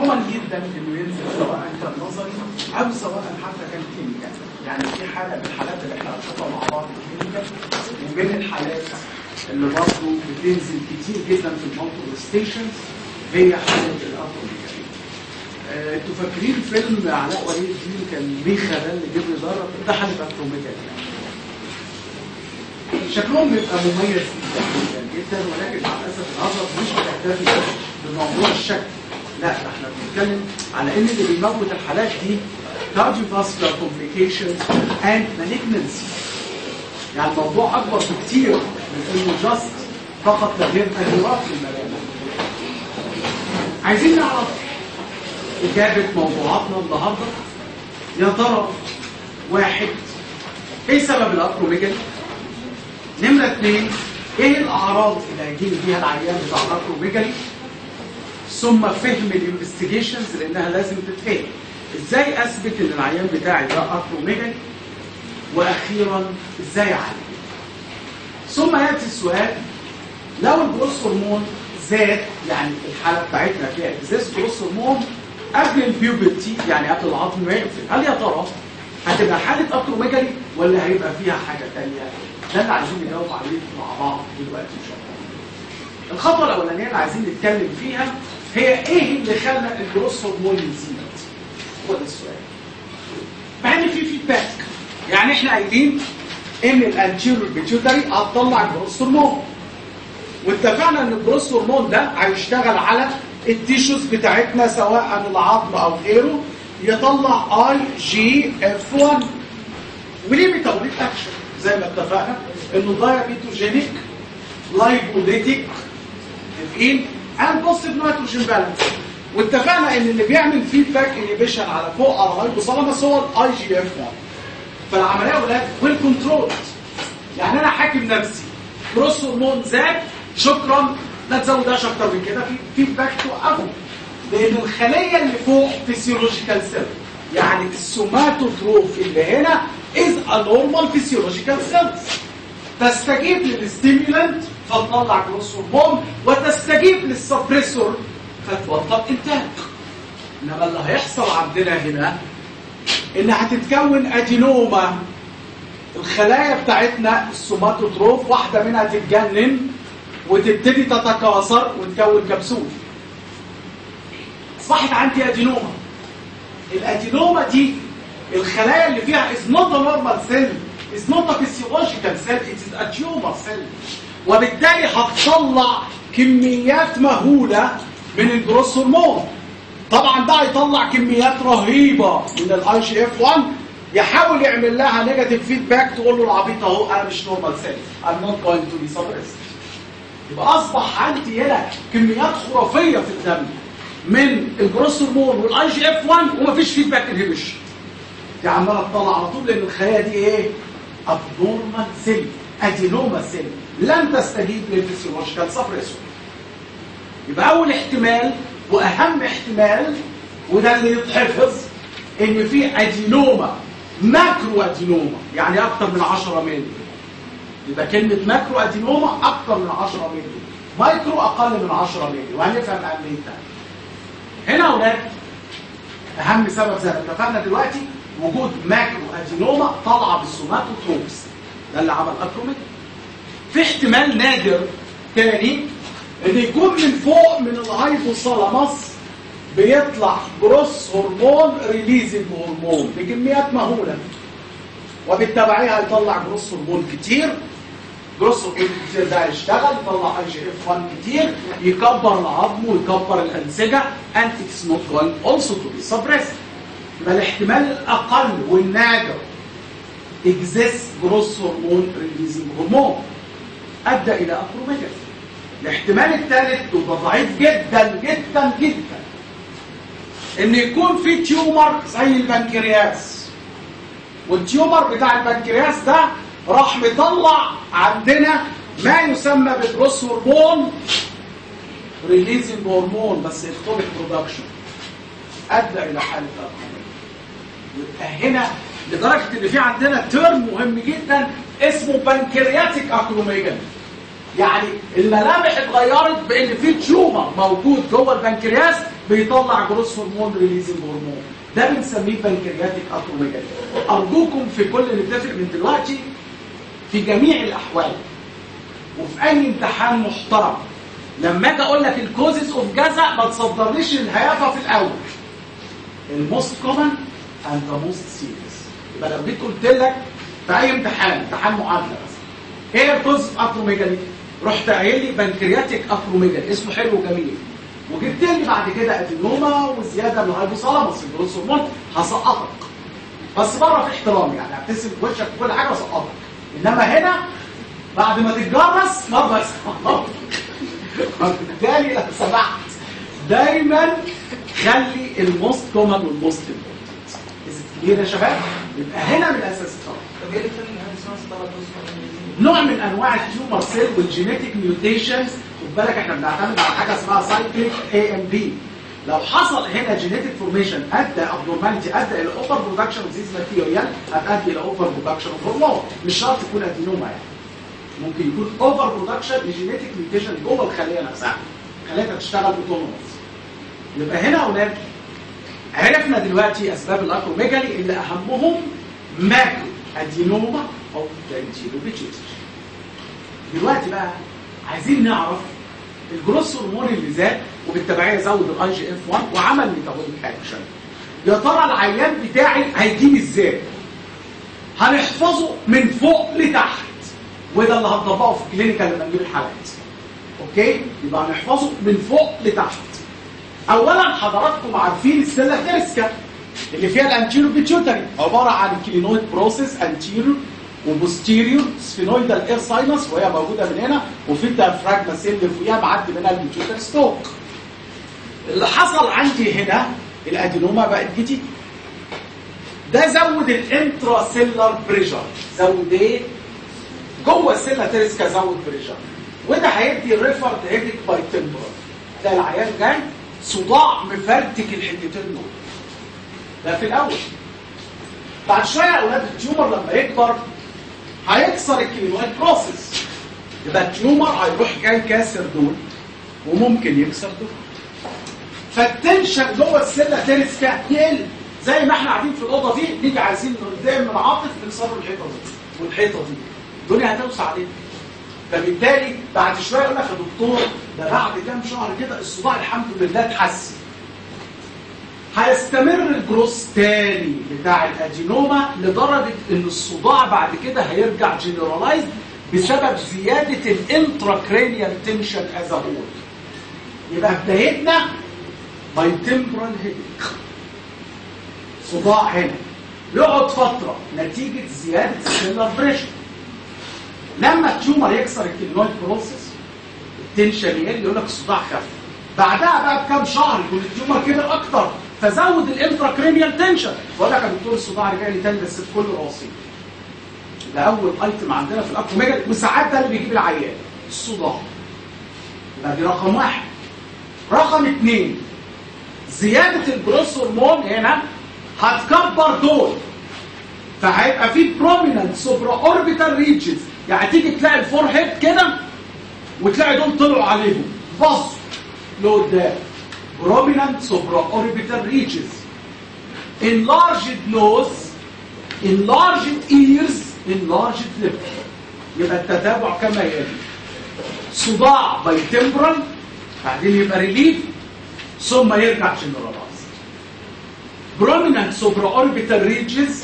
كومن جدا انه ينزل سواء كان نظري او سواء حتى كان كلينيكال يعني في حاله من الحالات اللي احنا هنشوفها مع بعض كلينيكال ومن الحالات اللي برضه بتنزل كتير جدا في المالتيبل ستيشنز هي حاله الابروميجالي آه، انتوا فاكرين فيلم علاء ولي الدين كان ميخا ده اللي جاب لي ضرب ده حاله ابروميجالي يعني شكلهم بيبقى مميز جدا جدا جدا ولكن مع الاسف النظر مش بتهتم بموضوع الشكل لا ده احنا بنتكلم على ان اللي بيموت الحالات دي cardiovascular complications and malignancy يعني الموضوع اكبر بكتير من انه جاست فقط لا غير تغيرات في الملامح عايزين نعرف اجابه موضوعاتنا النهارده يا ترى واحد ايه سبب الابروميجالي نمرة اثنين ايه الاعراض اللي هيجيني بيها العيان بتاع الاكروميجالي ثم فهم الانفستيجيشنز لانها لازم تتفهم ازاي اثبت ان العيان بتاعي ده اكروميجالي واخيرا ازاي اعالجه ثم ياتي السؤال لو الجروس هرمون زاد يعني الحاله بتاعتنا فيها ازاز جروس هرمون قبل البيوبرتي يعني قبل العظم ما يقفل هل يا ترى هتبقى حاله اكروميجالي ولا هيبقى فيها حاجه ثانيه ده اللي عايزين نجاوب عليه مع بعض دلوقتي ان شاء الله. الخطوه الاولانيه اللي عايزين نتكلم فيها هي ايه اللي خلى الجروس هرمون يزيد؟ هو ده السؤال. مع ان في فيدباك يعني احنا قايلين ان الانتيريور بيتيوتري هتطلع الجروس هرمون واتفقنا ان الجروس هرمون ده هيشتغل على التيشوز بتاعتنا سواء العظم او غيره يطلع اي جي اف 1 وليه ميتابوليك اكشن زي ما اتفقنا انه دايابيتوجينيك لايبوليتيك متفقين اند بوزيتيف نيتروجين بالانس واتفقنا ان اللي بيعمل فيدباك انيبيشن على فوق على الهايبوثالاموس هو الاي جي اف 1 فالعمليه يا اولاد ويل كنترول يعني انا حاكم نفسي جروس هرمون زاد شكرا لا تزودهاش اكتر من كده في فيدباك توقفه لان الخليه اللي فوق فيسيولوجيكال سيل يعني السوماتوتروف اللي هنا is a normal physiological cells تستجيب للستيمولانت فتطلع جروس هرمون وتستجيب للسبريسور فتبطل انتاج انما اللي هيحصل عندنا هنا ان هتتكون ادينوما الخلايا بتاعتنا السوماتوتروف واحده منها تتجنن وتبتدي تتكاثر وتكون كبسول اصبحت عندي ادينوما الادينوما دي الخلايا اللي فيها is not a normal cell is not a physiological cell it is a tumor cell وبالتالي هتطلع كميات مهولة من الجروس هرمون طبعا ده هيطلع كميات رهيبة من الاي جي اف 1 يحاول يعمل لها نيجاتيف فيدباك تقول له العبيط اهو انا مش نورمال سيل I'm not going to be suppressed يبقى اصبح عندي هنا كميات خرافية في الدم من الجروس هرمون والاي جي اف 1 ومفيش فيدباك انهبيشن دي عماله تطلع على طول لان الخلايا دي ايه ابنورمال سيل ادينوما سيل لن تستجيب للفسيولوجيكال سبريسور يبقى اول احتمال واهم احتمال وده اللي يتحفظ ان في ادينوما ماكرو ادينوما يعني اكتر من 10 مللي يبقى كلمه ماكرو ادينوما اكتر من 10 مللي مايكرو اقل من 10 مللي وهنفهم اهميتها هنا يا اولاد اهم سبب زي ما اتفقنا دلوقتي وجود ماكرو ادينوما طالعه بالسوماتوتروبس ده اللي عمل اكروميك في احتمال نادر تاني ان يكون من فوق من الهايبوثالاموس بيطلع جروس هرمون ريليزنج هرمون بكميات مهوله وبالتبعيه هيطلع جروس هرمون كتير جروس هرمون كتير ده هيشتغل يطلع اي جي اف 1 كتير يكبر العظم ويكبر الانسجه and it's not going also to be suppressed يبقى الاحتمال الاقل والنادر exists جروس هرمون ريليزنج هرمون ادى الى اكروميجالي الاحتمال الثالث وده ضعيف جدا جدا جدا ان يكون في تيومر زي البنكرياس والتيومر بتاع البنكرياس ده راح مطلع عندنا ما يسمى بجروس هرمون ريليزنج هرمون بس اكتوبيك برودكشن ادى الى حاله اكروميجالي يبقى هنا لدرجه ان في عندنا ترم مهم جدا اسمه بنكرياتيك اكروميجالي يعني الملامح اتغيرت بان في تيومر موجود جوه البنكرياس بيطلع جروس هرمون ريليزنج هرمون ده بنسميه بنكرياتيك اكروميجالي ارجوكم في كل نتفق من دلوقتي في جميع الاحوال وفي اي امتحان محترم لما اجي اقول لك الكوزز اوف جزا ما تصدرليش الهيافه في الاول الموست كومن اند ذا موست سيريس يبقى لو جيت قلت لك في اي امتحان امتحان معادله مثلا ايه الكوز اوف اكروميجالي رحت قايل لي بنكرياتيك اكروميجالي اسمه حلو وجميل وجبت لي بعد كده ادينوما وزياده من الهايبوثالاموس الجروس هرمون هسقطك بس بره في احترام يعني هبتسم في وشك في كل حاجه واسقطك انما هنا بعد ما تتجرس ما بسقطك وبالتالي لو سمحت دايما خلي الموست كومن والموست امبورتنت كلير يا شباب يبقى هنا من الاساس خالص طب ايه اللي فهم ان هذه اسمها ستارة توصل نوع من انواع التيومر سيل والجينيتك ميوتيشنز خد بالك احنا بنعتمد على حاجه اسمها سايكليك اي ام بي لو حصل هنا جينيتك فورميشن ادى ابنورماليتي ادى الى اوفر برودكشن اوف ذيز ماتيريال هتؤدي الى اوفر برودكشن اوف هرمون مش شرط تكون ادينوما يعني ممكن يكون اوفر برودكشن لجينيتك ميوتيشن جوه الخليه نفسها خليتها تشتغل اوتونوموس يبقى هنا يا اولاد عرفنا دلوقتي اسباب الاكروميجالي اللي اهمهم ماكرو ادينوما او دانتيلو بيتشيتر دلوقتي بقى عايزين نعرف الجروس هرمون اللي زاد وبالتبعيه زود الاي جي اف 1 وعمل ميتابوليك اكشن يا ترى العيان بتاعي هيجيب ازاي هنحفظه من فوق لتحت وده اللي هنطبقه في الكلينيكال لما نجيب الحالات اوكي يبقى هنحفظه من فوق لتحت اولا حضراتكم عارفين السيلا تيرسكا اللي فيها الانتيرو بيتيوتري عباره عن كلينويد بروسيس انتيرو وبوستيريور سفينويدال اير ساينس وهي موجوده من هنا وفي الديافراجما سيل اللي فوقيها معدي منها البيتيوتري ستوك اللي حصل عندي هنا الادينوما بقت جديده ده زود الانترا سيلر بريشر زود ايه جوه السيلا تيرسكا زود بريشر وده هيدي الريفرد هيدك باي تمبرال ده العيان جاي صداع مفرتك الحتتين دول ده في الاول بعد شويه يا اولاد التيومر لما يكبر هيكسر الكلينويد بروسيس يبقى التيومر هيروح جاي كاسر دول وممكن يكسر دول فالتنشن جوه السيلا تيرسكا يقل زي ما احنا قاعدين في الاوضه دي نيجي عايزين ننتقم من عاطف نكسر الحيطه دي والحيطه دي الدنيا هتوسع علينا فبالتالي بعد شويه يقول لك يا دكتور ده بعد كام شهر كده الصداع الحمد لله اتحسن هيستمر الجروس تاني بتاع الادينوما لدرجه ان الصداع بعد كده هيرجع جنرالايز بسبب زياده الانتراكرينيال تنشن از هول يبقى بدايتنا باي تمبرال هيدك صداع هنا يقعد فتره نتيجه زياده السيلر بريشر لما التيومر يكسر الكلينويد بروسيس التنشن يقل يقول لك الصداع خف بعدها بقى بكام شهر يكون التيومر كبر اكتر فزود الانتراكرينيال تنشن وقال لك يا دكتور الصداع رجع لي تاني بس بكل راسي ده اول ايتم عندنا في الاكروميجال وساعات ده اللي بيجيب العيان الصداع يبقى دي رقم واحد رقم اثنين زياده الجروس هرمون هنا هتكبر دول فهيبقى في بروميننت سوبرا اوربيتال ريجز يعني تيجي تلاقي الفور هيد كده وتلاقي دول طلعوا عليهم بصوا لقدام prominent supraorbital reaches enlarged nose enlarged ears enlarged lips يبقى التتابع كما يلي صداع باي تمبرال بعدين يبقى ريليف ثم يرجع جنرالايز prominent supraorbital reaches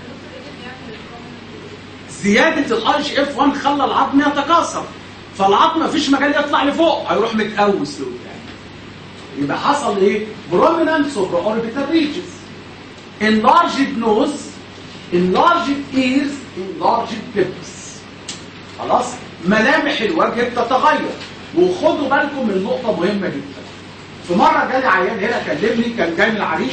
زيادة الاي جي اف 1 خلى العظم يتكاثر فالعظم مفيش مجال يطلع لفوق هيروح متقوس لقدام يبقى حصل ايه prominent supraorbital reaches enlarged nose enlarged ears enlarged lips خلاص ملامح الوجه بتتغير وخدوا بالكم من نقطة مهمة جدا في مرة جالي عيان هنا كلمني كان جاي من العريش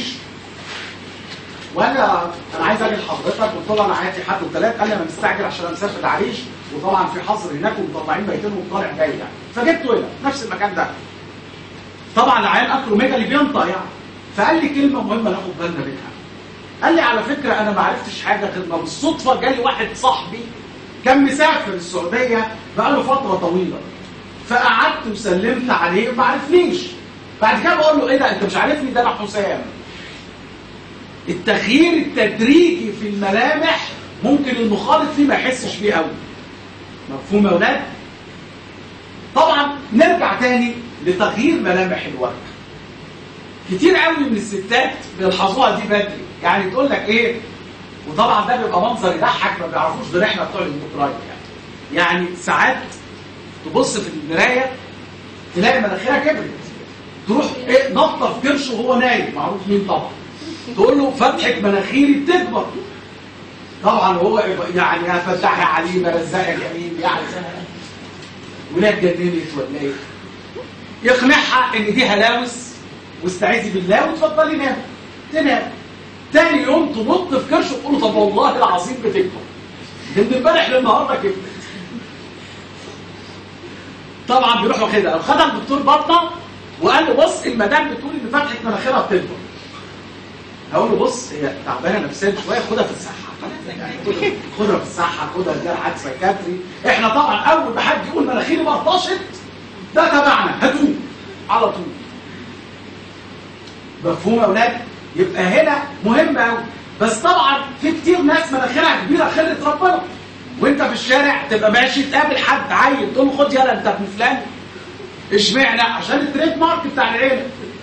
وانا انا عايز اجي لحضرتك قلت له انا حياتي حد وثلاث قال لي انا مستعجل عشان انا مسافر العريش وطبعا في حظر هناك ومطلعين بيتين وطالع جاي يعني فجبته هنا نفس المكان ده طبعا العيان اكروميجالي بينطق يعني فقال لي كلمه مهمه ناخد بالنا منها قال لي على فكره انا ما عرفتش حاجه غير ما بالصدفه جالي واحد صاحبي كان مسافر السعوديه بقاله فتره طويله فقعدت وسلمت عليه وما عرفنيش بعد كده بقول له ايه ده انت مش عارفني ده انا حسام التغيير التدريجي في الملامح ممكن المخالط فيه ما يحسش بيه قوي مفهوم يا ولاد طبعا نرجع تاني لتغيير ملامح الوجه كتير قوي من الستات بيلحظوها دي بدري يعني تقول لك ايه وطبعا ده بيبقى منظر يضحك ما بيعرفوش غير احنا بتوع الديمقراطيه يعني يعني ساعات تبص في المرايه تلاقي مناخيرها كبرت تروح ايه نطه في كرشه وهو نايم معروف مين طبعا تقول له فتحه مناخيري بتكبر طبعا هو يعني يا فتح يا عليم يا رزاق يا جميل يعني ولا اتجننت ولا ايه يقنعها ان دي هلاوس واستعيذي بالله وتفضلي نام تنام تاني يوم تنط في كرشه وتقول له طب والله العظيم بتكبر ده من امبارح للنهارده كده طبعا بيروح واخدها خدها الدكتور بطنه وقال له بص المدام بتقول ان فتحه مناخيرها بتكبر هقول له بص هي تعبانه نفسيا شويه خدها في الصحه يعني خدها- خدها في الصحه خدها جرعه سايكاتري احنا طبعا اول ما حد يقول مناخيري مرطشت ده تبعنا هاتوه على طول مفهوم يا اولاد يبقى هنا مهم قوي بس طبعا في كتير ناس مناخيرها كبيره خلت ربنا وانت في الشارع تبقى ماشي تقابل حد عيل تقول له خد يلا انت ابن فلان اشمعنى عشان التريد مارك بتاع العيله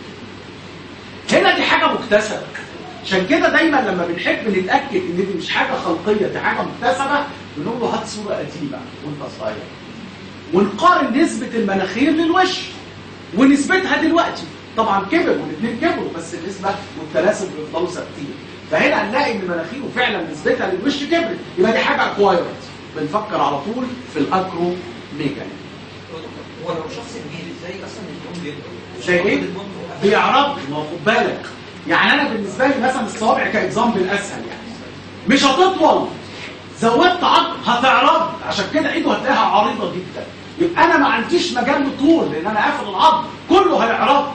هنا دي حاجه مكتسبه عشان كده دايما لما بنحب نتاكد ان دي مش حاجه خلقيه دي حاجه مكتسبه بنقول له هات صوره قديمه وانت صغير ونقارن نسبه المناخير للوش ونسبتها دلوقتي طبعا كبر والاثنين كبروا بس النسبه والتناسب بيفضلوا ثابتين فهنا هنلاقي ان مناخيره فعلا نسبتها للوش كبرت يبقى دي حاجه اكوايرد بنفكر على طول في الاكرو ميجاني هو لو شخص كبير ازاي اصلا البون بيكبر؟ زي ايه؟ بيعرض ما هو خد بالك يعني انا بالنسبه لي مثلا الصوابع كاكزامبل اسهل يعني مش هتطول زودت عظم هتعرض عشان كده ايده هتلاقيها عريضه جدا يبقى انا ما عنديش مجال للطول لان انا قافل العظم كله هيعرض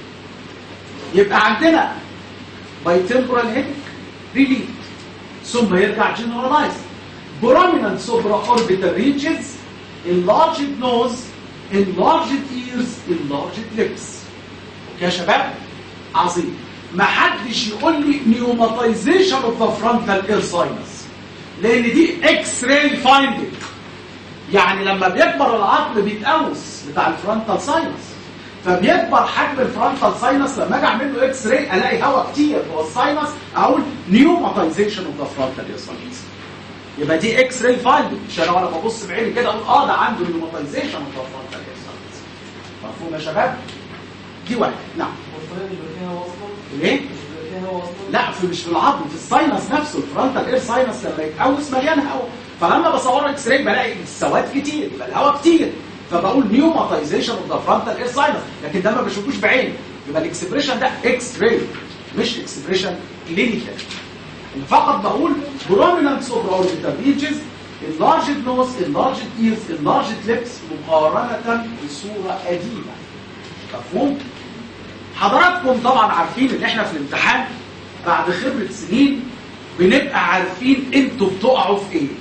يبقى عندنا بايتمبرال هيد ريليف ثم يرجع جنرالايز prominent supraorbital regions enlarged nose enlarged ears enlarged lips يا شباب عظيم ما حدش يقول لي نيوماتيزيشن اوف ذا فرونتال اير ساينس لان دي اكس راي فايندنج يعني لما بيكبر العظم بيتقوس بتاع الفرونتال ساينس فبيكبر حجم الفرونتال ساينس لما اجي اعمل له اكس راي الاقي هواء كتير جوه الساينس اقول نيوماتيزيشن اوف ذا فرونتال اير ساينس يبقى دي اكس راي فايندنج مش انا وانا ببص بعيني كده اقول اه ده عنده نيوماتيزيشن اوف ذا فرونتال اير ساينس مفهوم يا شباب دي واحد نعم والطريقه اللي بيبقى فيها وصله ليه مش بيبقى فيها وصله لا في مش في العظم في الساينس نفسه الفرونتال اير ساينس لما يتقوس مليان هواء فلما بصور اكس راي بلاقي السواد كتير يبقى الهواء كتير فبقول نيوماتيزيشن اوف ذا فرونتال اير ساينس لكن ده ما بشوفوش بعيني يبقى الاكسبريشن ده اكس راي مش اكسبريشن كلينيكال اللي فقط بقول prominent supraorbital regions enlarged nose enlarged ears enlarged lips مقارنة بصورة قديمة مفهوم؟ حضراتكم طبعا عارفين ان احنا في الامتحان بعد خبرة سنين بنبقى عارفين انتوا بتقعوا في ايه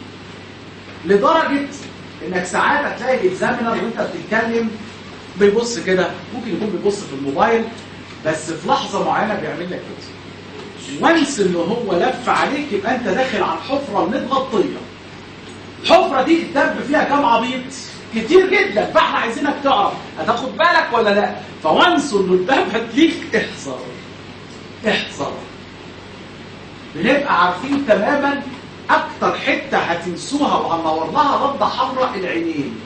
لدرجة انك ساعات هتلاقي الاكزامينر وانت بتتكلم بيبص كده ممكن يكون بيبص في الموبايل بس في لحظة معينة بيعمل لك كده وانس ان هو لف عليك يبقى انت داخل على الحفرة المتغطية الحفرة دي الدب فيها كام عبيط كتير جدا فاحنا عايزينك تعرف هتاخد بالك ولا لا فوانس انه الدب هتليك احذر احذر بنبقى عارفين تماما اكتر حتة هتنسوها وهنور لها رده حمراء العينين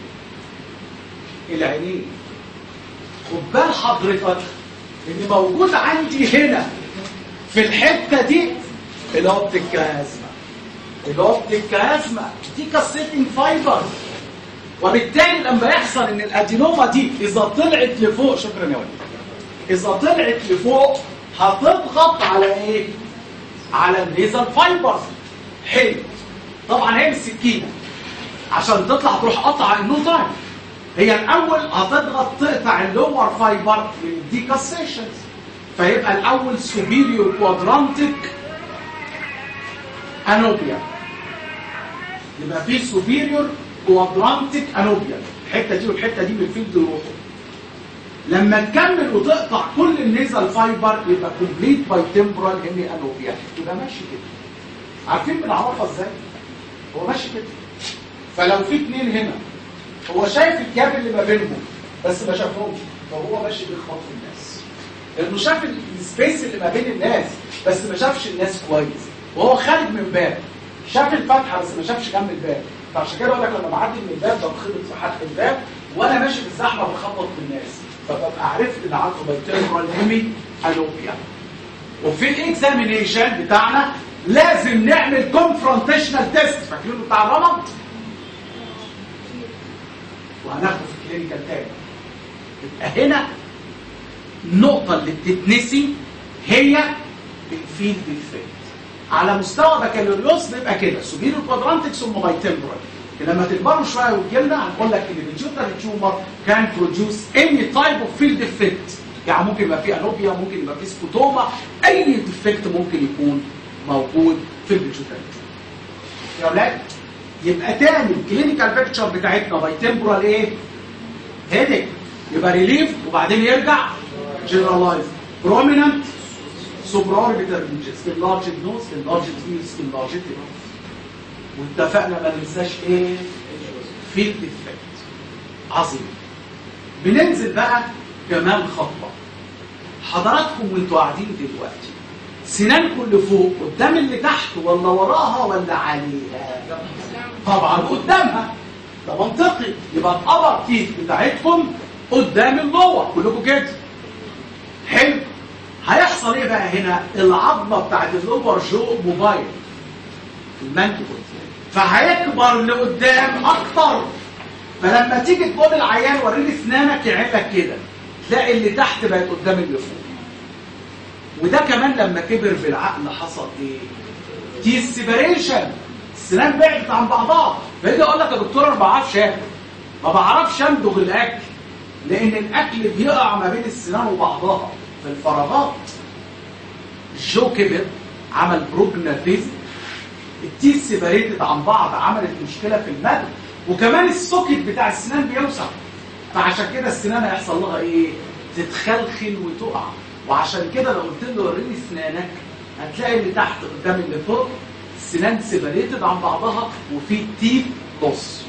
العينين خد بال حضرتك ان موجود عندي هنا في الحتة دي الاوبتيك كازما الاوبتيك كازما دي كاسيتنج فايبر وبالتالي لما يحصل ان الادينوما دي اذا طلعت لفوق شكرا يا ولد اذا طلعت لفوق هتضغط على ايه على النيزل فايبر حلو طبعا هي السكينه عشان تطلع تروح قطع النو تايم هي الاول هتضغط تقطع اللور فايبر من الديكاسيشنز فيبقى الاول سوبيريور كوادرانتيك انوبيا يبقى في سوبيريور كوادرانتيك انوبيا الحته دي والحته دي من الفيلد يروحوا لما تكمل وتقطع كل النيزل فايبر يبقى كومبليت باي تمبرال هيمي انوبيا يبقى ماشي كده عارفين بنعرفها ازاي هو ماشي كده فلو في اتنين هنا هو شايف الجاب اللي ما بينهم بس ما شافهمش فهو ماشي بيخبط في الناس لانه شاف السبيس اللي ما بين الناس بس ما شافش الناس كويس وهو خارج من باب شاف الفتحه بس ما شافش جنب الباب فعشان كده اقول لك لما بعدي من الباب بتخبط في حد الباب وانا ماشي في الزحمه بخبط في الناس فببقى عرفت ان عنده بايتيرال هيمي انوبيا وفي الاكزامينيشن بتاعنا لازم نعمل كونفرونتيشنال تيست فاكرينه بتاع الرمض وهناخده في الكلينيكال تاني يبقى هنا النقطة اللي بتتنسي هي الفيلد افكت على مستوى بكالوريوس بيبقى كده سوبيريور كوادرانتك ثم بايتمبرال لما تكبروا شويه وتجيلنا هنقول لك ان البيتيوتري تيومر كان بروديوس اني تايب اوف فيلد افكت يعني ممكن يبقى فيه انوبيا ممكن يبقى فيه سكوتوما اي ديفكت ممكن يكون موجود في البيتيوتري يا اولاد يبقى تاني الكلينيكال بيكتشر بتاعتنا بايتمبرال ايه؟ هيدك يبقى ريليف وبعدين يرجع جنرالايز بروميننت سوبراربيتال ريجز في اللارج نوز في اللارج ايرز في اللارج نوز واتفقنا ما ننساش ايه فيلد افكت عظيم بننزل بقى كمان خطوه حضراتكم وانتوا قاعدين دلوقتي سنانكم اللي فوق قدام اللي تحت ولا وراها ولا عليها طبعا قدامها ده منطقي يبقى الابر تيث بتاعتكم قدام اللور كلكم كده حلو هيحصل ايه بقى هنا العظمه بتاعت اللور جو موبايل المانتيبل فهيكبر لقدام اكتر فلما تيجي تقول العيان وريني اسنانك يعين لك كده تلاقي اللي تحت بقت قدام اللي فوق وده كمان لما كبر في العقل حصل ايه دي سيبريشن السنان بعدت عن بعضها فيجي اقول لك يا دكتور انا ما بعرفش اكل ما بعرفش امضغ الاكل لان الاكل بيقع ما بين السنان وبعضها في الفراغات الجو كبر عمل بروجناتيزم التيث سيبريتد عن بعض عملت مشكله في المد وكمان السوكت بتاع السنان بيوسع فعشان كده السنان هيحصل لها ايه تتخلخل وتقع وعشان كده لو قلت له وريني اسنانك هتلاقي اللي تحت قدام اللي فوق السنان سيبريتد عن بعضها وفي تيث لوس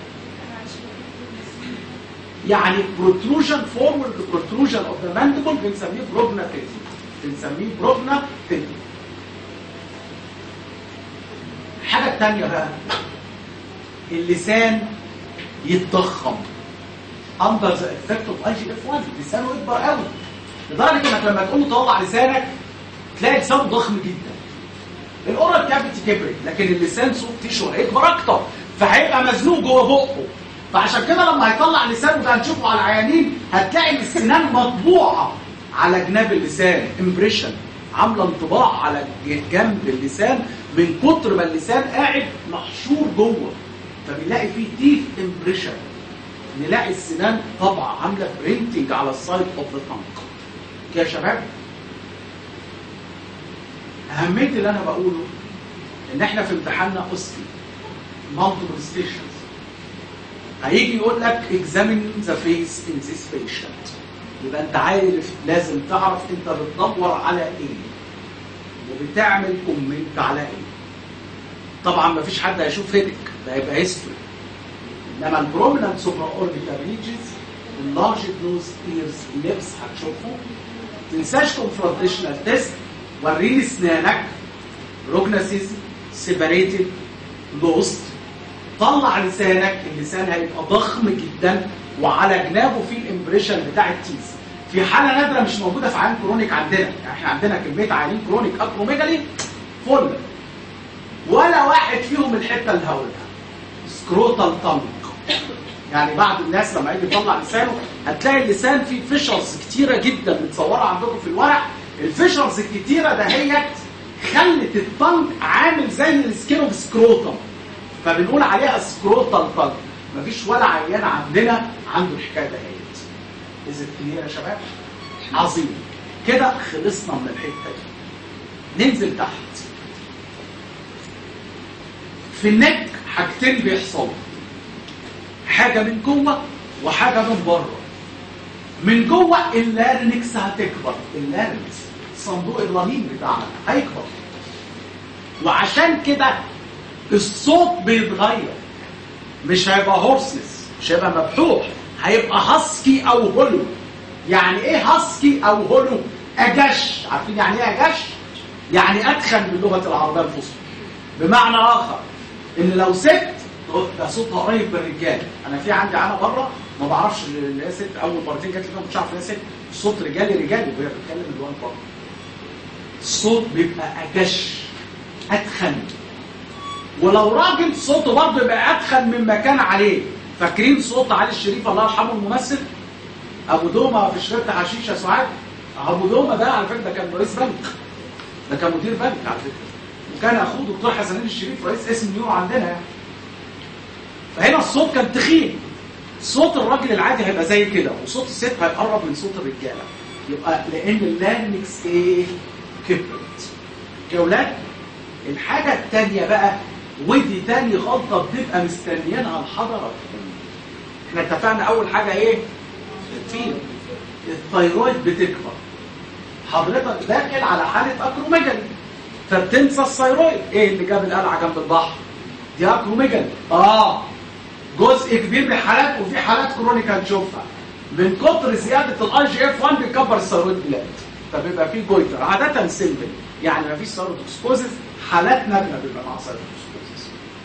يعني protrusion forward protrusion of the mandible بنسميه prognatism بنسميه prognatism الحاجة التانية بقى اللسان يتضخم under the effect of IGF-1 لسانه يكبر قوي لدرجة انك لما تقول له طلع لسانك تلاقي لسانه ضخم جدا الاورال كافيتي كبرت لكن اللسان سوق تيشو هيكبر اكتر فهيبقى مزنوق جوه بقه فعشان كده لما هيطلع لسانه ده هنشوفه على العيانين هتلاقي السنان مطبوعه على جناب اللسان امبريشن عامله انطباع على جنب اللسان من كتر ما اللسان قاعد محشور جوه فبنلاقي فيه تيث امبريشن نلاقي السنان طبعا عامله برينتنج على السايد اوف ذا تانك يا شباب اهميه اللي انا بقوله ان احنا في امتحاننا اوستي مالتيبل ستيشنز هيجي يقول لك examine the face in this patient يبقى انت عارف لازم تعرف انت بتدور على ايه وبتعمل كومنت على ايه طبعا ما فيش حد هيشوف هيدك ده هيبقى هيستوري انما البروميننت سوبرا اوربيتال ريجز اللارج نوز ايرز ليبس هتشوفه تنساش كونفرونتيشنال تيست وريني اسنانك روجناسيس سيبريتد لوست طلع لسانك اللسان هيبقى ضخم جدا وعلى جنابه في الامبريشن بتاع التيز في حاله نادره مش موجوده في عيان كرونيك عندنا يعني احنا عندنا كميه عيانين كرونيك اكروميجالي فل ولا واحد فيهم الحته اللي هقولها سكروتال تانك يعني بعض الناس لما يجي يطلع لسانه هتلاقي اللسان فيه فيشرز كتيره جدا متصوره عندكم في الورق الفيشرز الكتيره دهيت خلت الطنج عامل زي السكين اوف سكروتم فبنقول عليها سكروتال طنج مفيش ولا عيان عندنا عنده الحكايه دهيت از كلير يا شباب عظيم كده خلصنا من الحته دي ننزل تحت في النك حاجتين بيحصلوا حاجه من جوه وحاجه من بره من جوه اللارنكس هتكبر اللارنكس صندوق الرنين بتاعنا هيكبر وعشان كده الصوت بيتغير مش هيبقى هورسلس مش هيبقى مفتوح هيبقى هاسكي او هولو يعني ايه هاسكي او هولو اجش عارفين يعني ايه اجش يعني ادخن باللغه العربيه الفصحى بمعنى اخر ان لو ست ده صوتها قريب من الرجال انا في عندي عامه بره ما بعرفش اللي هي ست اول مرتين جات لي ما كنتش عارف ان هي ست الصوت رجالي رجالي وهي بتتكلم الوان بره الصوت بيبقى اجش اتخن ولو راجل صوته برضه يبقى اتخن مما كان عليه فاكرين صوت علي الشريف الله يرحمه الممثل ابو دومه في شركه حشيشه سعاد ابو دومه ده على فكره ده كان رئيس بنك ده كان مدير بنك على فكره وكان اخوه دكتور حسنين الشريف رئيس اسم نيورو عندنا يعني فهنا الصوت كان تخين صوت الراجل العادي هيبقى زي كده وصوت الست هيقرب من صوت الرجاله يبقى لان اللارنكس ايه كبرت يا اولاد الحاجه الثانيه بقى ودي تاني غلطه بتبقى مستنيينها الحضره احنا اتفقنا اول حاجه ايه الفيل الثيرويد بتكبر حضرتك داخل على حاله اكروميجالي فبتنسى الثيرويد ايه اللي جاب القلعه جنب البحر دي اكروميجالي اه جزء كبير من الحالات وفي حالات كرونيك هنشوفها من كتر زياده الاي جي اف 1 بيكبر الثيرويد جلاند فبيبقى فيه جويتر عاده سيمبل يعني ما فيش ثيرويدوكسكوزيس حالات نادره بيبقى معاها ثيرويدوكسكوزيس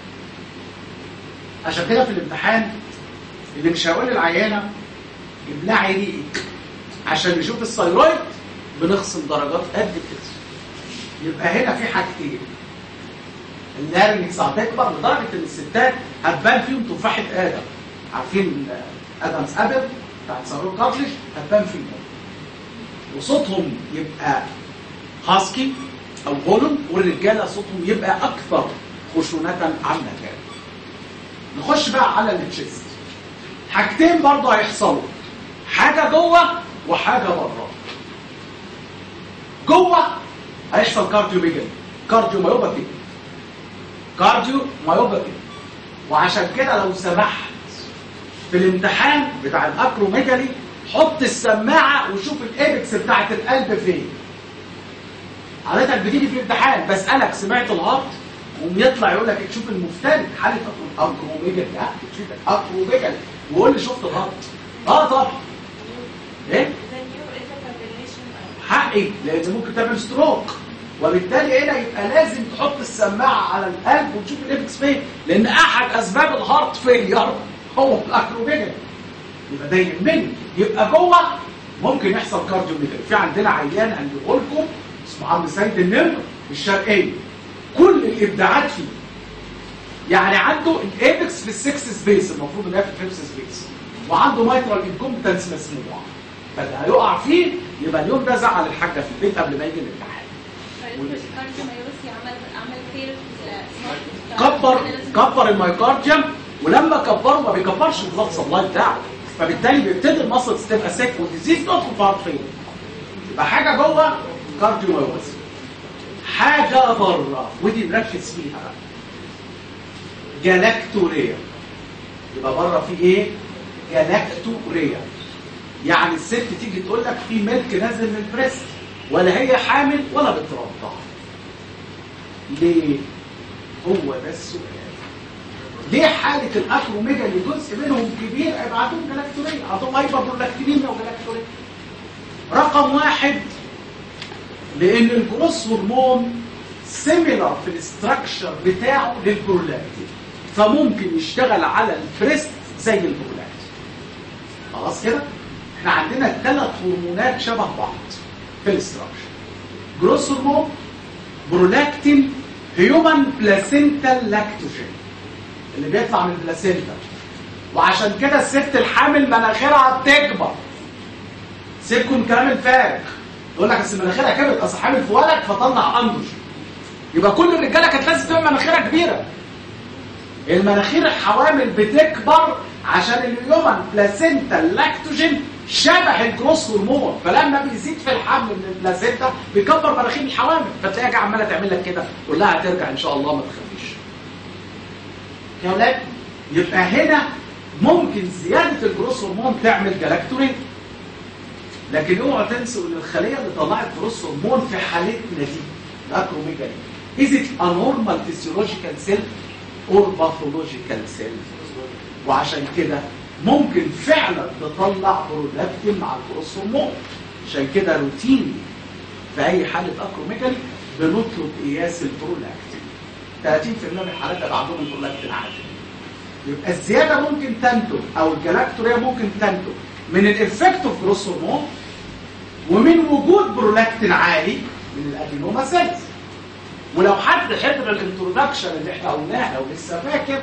عشان كده في الامتحان اللي مش هيقول للعيانه ابلعي ريقك عشان نشوف الثيرويد بنخصم درجات قد كده يبقى هنا في حاجتين اللارنكس هتكبر لدرجه ان الستات هتبان فيهم تفاحه ادم عارفين ادمز ابل بتاعت صاروخ كارتلج هتبان فيهم وصوتهم يبقى هاسكي او هولم والرجاله صوتهم يبقى اكثر خشونه عن كده نخش بقى على التشيست حاجتين برضه هيحصلوا حاجه جوه وحاجه بره جوه هيحصل كارديو ميجالي كارديو مايوباثي كارديو مايوباثي وعشان كده لو سمحت في الامتحان بتاع الاكروميجالي حط السماعه وشوف الايبكس بتاعت القلب فين حضرتك بتيجي في الامتحان بسالك سمعت الهارت ويطلع يقول لك تشوف المفترض حاله اكروميجالي ها تشوف اكروميجالي ويقول لي شفت الهارت اه طبعا ايه حقي لان ممكن تعمل ستروك وبالتالي هنا يبقى لازم تحط السماعه على القلب وتشوف الايبكس فين لان احد اسباب الهارت فيلير هو الاكروميجالي يبقى ده يهمني يبقى جوه ممكن يحصل كارديو ميجالي في عندنا عيان هنقول لكم اسمه عم سيد النمر الشرقيه كل الابداعات فيه يعني عنده الايبكس في السكس سبيس المفروض ان هي في الفيفث سبيس وعنده مايترال انكومبتنس مسموع فاللي هيقع فيه يبقى اليوم ده زعل الحاجه في البيت قبل ما يجي الامتحان كبر كبر المايكارديوم ولما كبره ما بيكبرش البلاد سبلاي بتاعه فبالتالي بيبتدي المصل تبقى سيك وديزيز تدخل في هارت فين يبقى حاجه جوه كارديو مايوباثي حاجه بره ودي نركز فيها بقى جلاكتوريا يبقى بره في ايه جلاكتوريا يعني الست تيجي تقول لك في ملك نازل من البريست ولا هي حامل ولا بترضع ليه هو ده السؤال ليه حالة الأكروميجالي جزء منهم كبير ابعتوهم جلاكتوريا اعطوهم هايبربرولاكتينيميا وجلاكتوريا رقم واحد لأن الجروس هرمون سيميلر في الاستراكشر بتاعه للبرولاكتين فممكن يشتغل على البريست زي البرولاكتين خلاص كده احنا عندنا ثلاث هرمونات شبه بعض في الاستراكشر جروس هرمون برولاكتين هيومن بلاسينتال لاكتوجين اللي بيطلع من البلاسينتا وعشان كده الست الحامل مناخيرها بتكبر سيبكم الكلام الفارغ يقول لك اصل مناخيرها كبرت اصل حامل في ولد فطلع اندروجين يبقى كل الرجاله كانت لازم تعمل مناخيرها كبيره المناخير الحوامل بتكبر عشان اليومن بلاسينتا لاكتوجين شبه الجروس هرمون فلما بيزيد في الحمل من البلاسينتا بيكبر مناخير الحوامل فتلاقيها جايه عماله تعمل لك كده تقول لها هترجع ان شاء الله ما تخافيش يا ولاد يبقى هنا ممكن زياده الجروس هرمون تعمل جلاكتورين لكن اوعوا تنسوا ان الخليه اللي طلعت جروس هرمون في حالتنا دي الاكروميجالي is it a normal physiological cell or pathological cell وعشان كده ممكن فعلا تطلع برودكتين مع الجروس هرمون عشان كده روتيني في اي حاله اكروميجالي بنطلب قياس البرولاكتين 30% من الحالات اللي عندهم البرولاكتين عادي يبقى الزياده ممكن تنتج او الجلاكتوريا ممكن تنتج من الافكت اوف جروس هرمون ومن وجود برولاكتين عالي من الادينوما سيلز ولو حد حضر الانترودكشن اللي احنا قلناها ولسه فاكر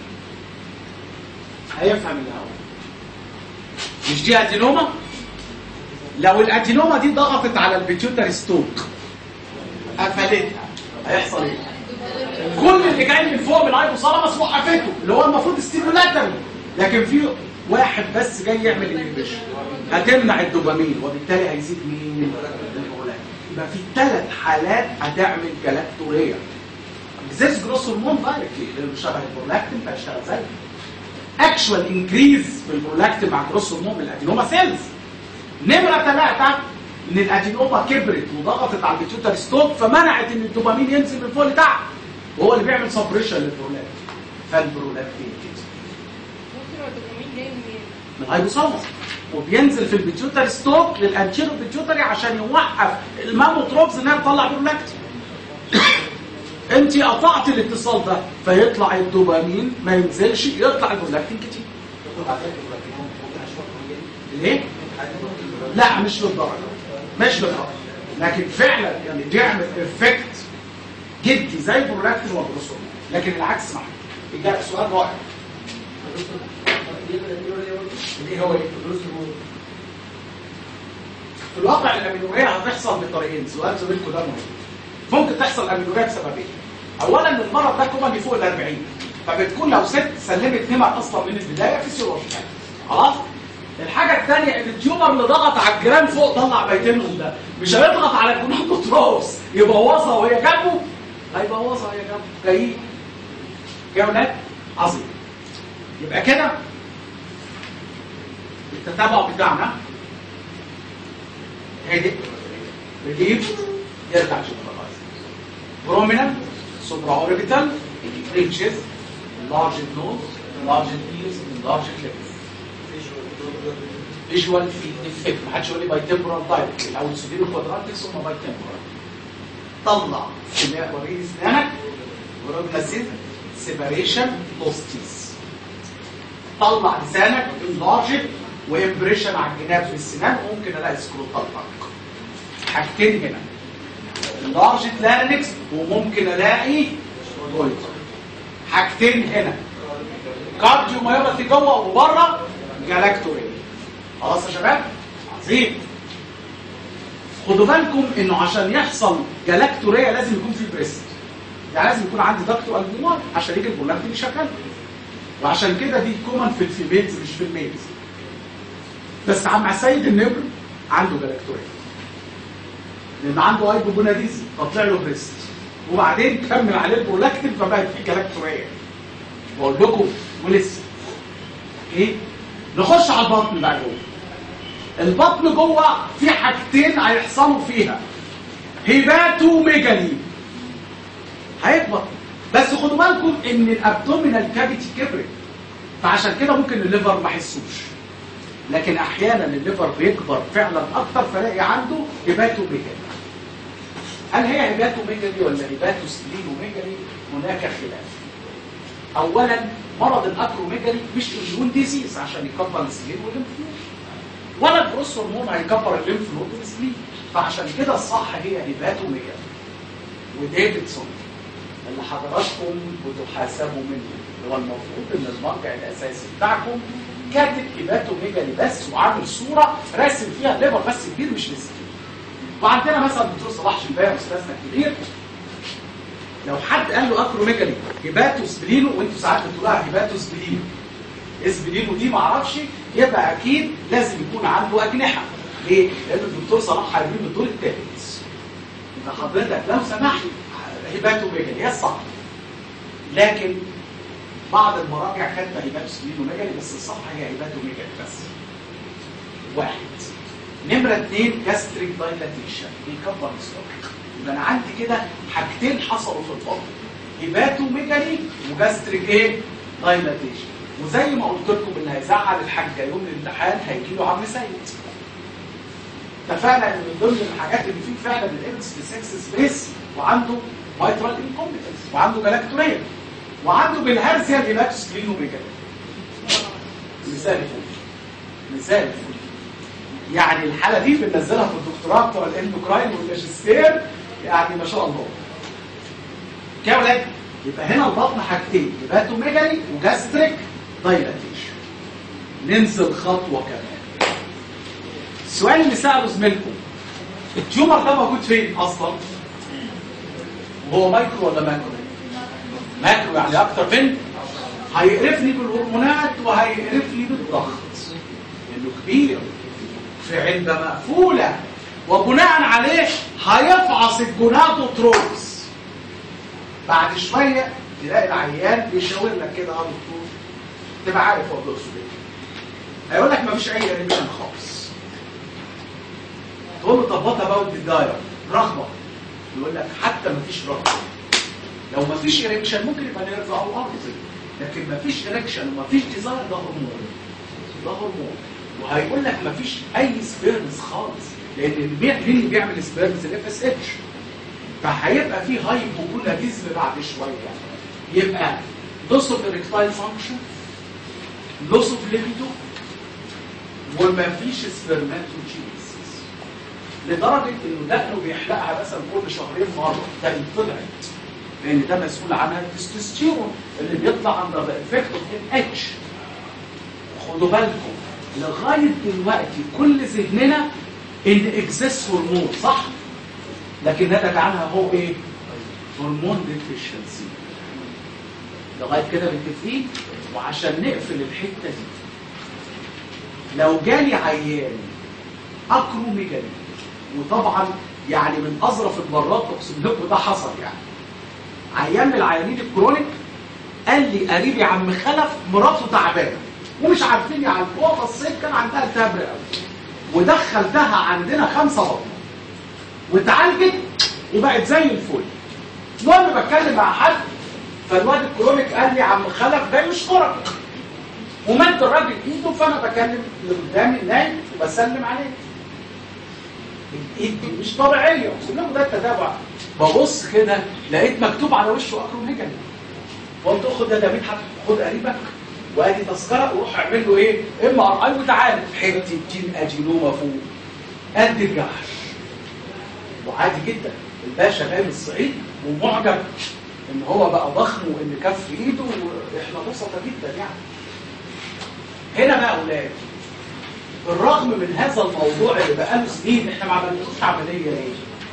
هيفهم الاول مش دي ادينوما لو الادينوما دي ضغطت على البيتيوتري ستوك قفلتها هيحصل ايه كل اللي جاي من فوق من الهايبوثالاموس وقفته اللي هو المفروض ستيمولاتري لكن في واحد بس جاي يعمل انهبيشن هتمنع الدوبامين وبالتالي هيزيد مين البرولاكتين يبقى في ثلاث حالات هتعمل جلاكتوريا اكزيس جروس هرمون دايركتلي اللي شبه البرولاكتين فهيشتغل زيه اكشوال انكريز في البرولاكتين مع جروس هرمون من الادينوما سيلز نمره ثلاثه ان الادينوما كبرت وضغطت على البيتيوتري ستوك فمنعت ان الدوبامين ينزل من فوق لتحت وهو اللي بيعمل سبريشن للبرولاكتين فالبرولاكتين كده ممكن هو الدوبامين جاي منين؟ من الهايبوثالاموس وبينزل في البيتيوتري ستوك للانتيرو بيتيوتري عشان يوقف الماموتروبز انها تطلع برولاكتين انت قطعت الاتصال ده فيطلع الدوبامين ما ينزلش يطلع البرولاكتين كتير ليه؟ لا مش للدرجه مش للدرجه لكن فعلا يعني بيعمل افكت جدي زي البرولاكتين والجلوسول لكن العكس صح يجي سؤال رائع ايه هو ايه؟ في الواقع الامينوريا هتحصل بطريقين سؤال زميلكم ده مهم ممكن تحصل امينوريا بسببين اولا المرض ده كومن فوق ال 40 فبتكون لو ست سلمت نمر اصلا من البدايه فيسيولوجيكال خلاص الحاجه الثانيه ان التيومر اللي ضغط على الجيران فوق طلع بيتينهم ده مش هيضغط على الجونوكوتروس يبوظها وهي جنبه هيبوظها وهي جنبه جايين يا ولاد عظيم يبقى كده التتابع بتاعنا هادئ ريليف يرجع جنراليز بروميننت سوبرا اوربيتال ريتشز لارج نوز لارج ايرز لارج ليبس فيجوال في افكت ما حدش يقول لي باي تمبرال دايركت الاول سوبيرو كوادراتكس ثم باي تمبرال طلع سماء وريد اسنانك وربنا سيد سيباريشن توستيز طلع لسانك انلارجد وامبريشن على الجناب بالسنان وممكن الاقي سكروتال بارك حاجتين هنا لارج لارنكس وممكن الاقي جويتر حاجتين هنا كارديو مايوباثي جوه وبره جالاكتوريا خلاص يا شباب عظيم خدوا بالكم انه عشان يحصل جالاكتوريا لازم يكون في بريست يعني لازم يكون عندي دكتور البومار عشان يجي البرولاكتين يشغل وعشان كده دي كومن في الفيميلز مش في الميلز بس عم سيد النمر عنده جلاكتوريا لان عنده هايبوجوناديزم فطلع له بريست وبعدين كمل عليه البرولاكتين فبقت في جلاكتوريا بقول لكم ولسه ايه نخش على البطن بقى جوه البطن جوه في حاجتين هيحصلوا فيها هيباتوميجالي هيكبر بس خدوا بالكم ان الابدومينال كافيتي كبرت فعشان كده ممكن الليفر ما يحسوش لكن احيانا الليفر بيكبر فعلا اكتر فلاقي عنده هيباتوميجالي هل هي هيباتوميجالي ولا هيباتوسبلينوميجالي هناك خلاف اولا مرض الاكروميجالي مش اميون ديزيز عشان يكبر السليم والليمف نود ولا الجروس هرمون هيكبر الليمف نود والسليم فعشان كده الصح هي هيباتوميجالي وديفيدسون اللي حضراتكم بتحاسبوا منه اللي هو المفروض ان المرجع الاساسي بتاعكم كاتب هيباتوميجالي بس وعامل صوره راسم فيها ليفر بس كبير مش نسبي وعندنا مثلا الدكتور صلاح شلبايه استاذنا الكبير لو حد قال له اكروميجالي هيباتو سبلينو وانتوا ساعات بتقولوها هيباتو سبلينو اسبلينو دي معرفش يبقى اكيد لازم يكون عنده اجنحه ليه؟ لان الدكتور صلاح هيجيب الدور الثالث يبقى حضرتك لو سمحت هيباتوميجالي هي الصح لكن بعض المراجع كاتبه هيباتو سبلينو ميجالي بس الصح هي هيباتوميجالي بس واحد نمرة اتنين جاستريك دايلاتيشن بيكبر السكر يبقى انا عندي كده حاجتين حصلوا في البطن هيباتو ميجالي وجاستريك ايه دايلاتيشن وزي ما قلت لكم اللي هيزعل الحاجه يوم الامتحان هيجي له عم سيد اتفقنا ان من ضمن الحاجات اللي فيه فعلا الاكس في سكس سبيس وعنده مايترال انكومبتنس وعنده جلاكتوريا وعنده بالهرزيا هيباتوس كلينوميجالي مثال الفل مثال الفل يعني الحالة دي بننزلها في الدكتوراه بتوع الاندوكراين والماجستير يعني ما شاء الله كده يا ولاد يبقى هنا البطن حاجتين هيباتوميجالي وجاستريك دايلاتيشن ننزل خطوة كمان السؤال اللي سأله زميلكم التيومر ده موجود فين اصلا وهو مايكرو ولا ماكرو ماكرو يعني اكتر من هيقرفني بالهرمونات وهيقرفني بالضغط لانه كبير في علبه مقفوله وبناء عليه هيفعص الجونادوتروبس بعد شويه تلاقي العيان بيشاور لك كده اه دكتور تبقى عارف هو بيقصد ايه هيقول لك مفيش اي ريميشن خالص تقول له طب وات اباوت الداير رغبه يقول لك حتى مفيش رغبه لو مفيش اريكشن ممكن يبقى نيرف او ارضي لكن مفيش اريكشن ومفيش ديزاير ده هرمون ده هرمون وهيقول لك مفيش اي سبيرمز خالص لان اللي مين اللي بيعمل سبيرمز الاف اس اتش فهيبقى في هايبوكولاديزم بعد شويه يبقى لوس اوف اريكتايل فانكشن لوس اوف ليبيدو ومفيش سبرماتوجينيسيس لدرجه انه دقنه بيحلقها مثلا كل شهرين مره ده اللي طلعت لان ده مسؤول عنها التستوستيرون اللي بيطلع عند الافكت اوف اتش خدوا بالكم لغايه دلوقتي كل ذهننا ان اكزيست هرمون صح لكن نتج عنها هو ايه هرمون ديفيشنسي لغايه كده متفقين وعشان نقفل الحته دي لو جالي عيان اكروميجالي وطبعا يعني من اظرف المرات اقسم لكم ده حصل يعني عيان من العيانين الكرونيك قال لي قريبي عم خلف مراته تعبانه ومش عارفين يعالجوها فالصيف كان عندها التهاب رئوي ودخلتها عندنا خمسه بطن واتعالجت وبقت زي الفل المهم بتكلم مع حد فالواد الكرونيك قال لي عم خلف ده يشكرك ومد الراجل ايده فانا بكلم اللي قدامي نايم وبسلم عليه الايد دي مش طبيعيه اقسم لكم ده التتابع ببص كده لقيت مكتوب على وشه اكروميجالي قلت خد ده ده حد خد قريبك وادي تذكره وروح اعمل له ايه ام ار اي وتعالى حته تين اجينوما فوق قد الجحش وعادي جدا الباشا جاي من الصعيد ومعجب ان هو بقى ضخم وان كف ايده واحنا بسطه جدا يعني هنا بقى اولاد بالرغم من هذا الموضوع اللي بقاله سنين احنا ما عملناش عمليه ليه؟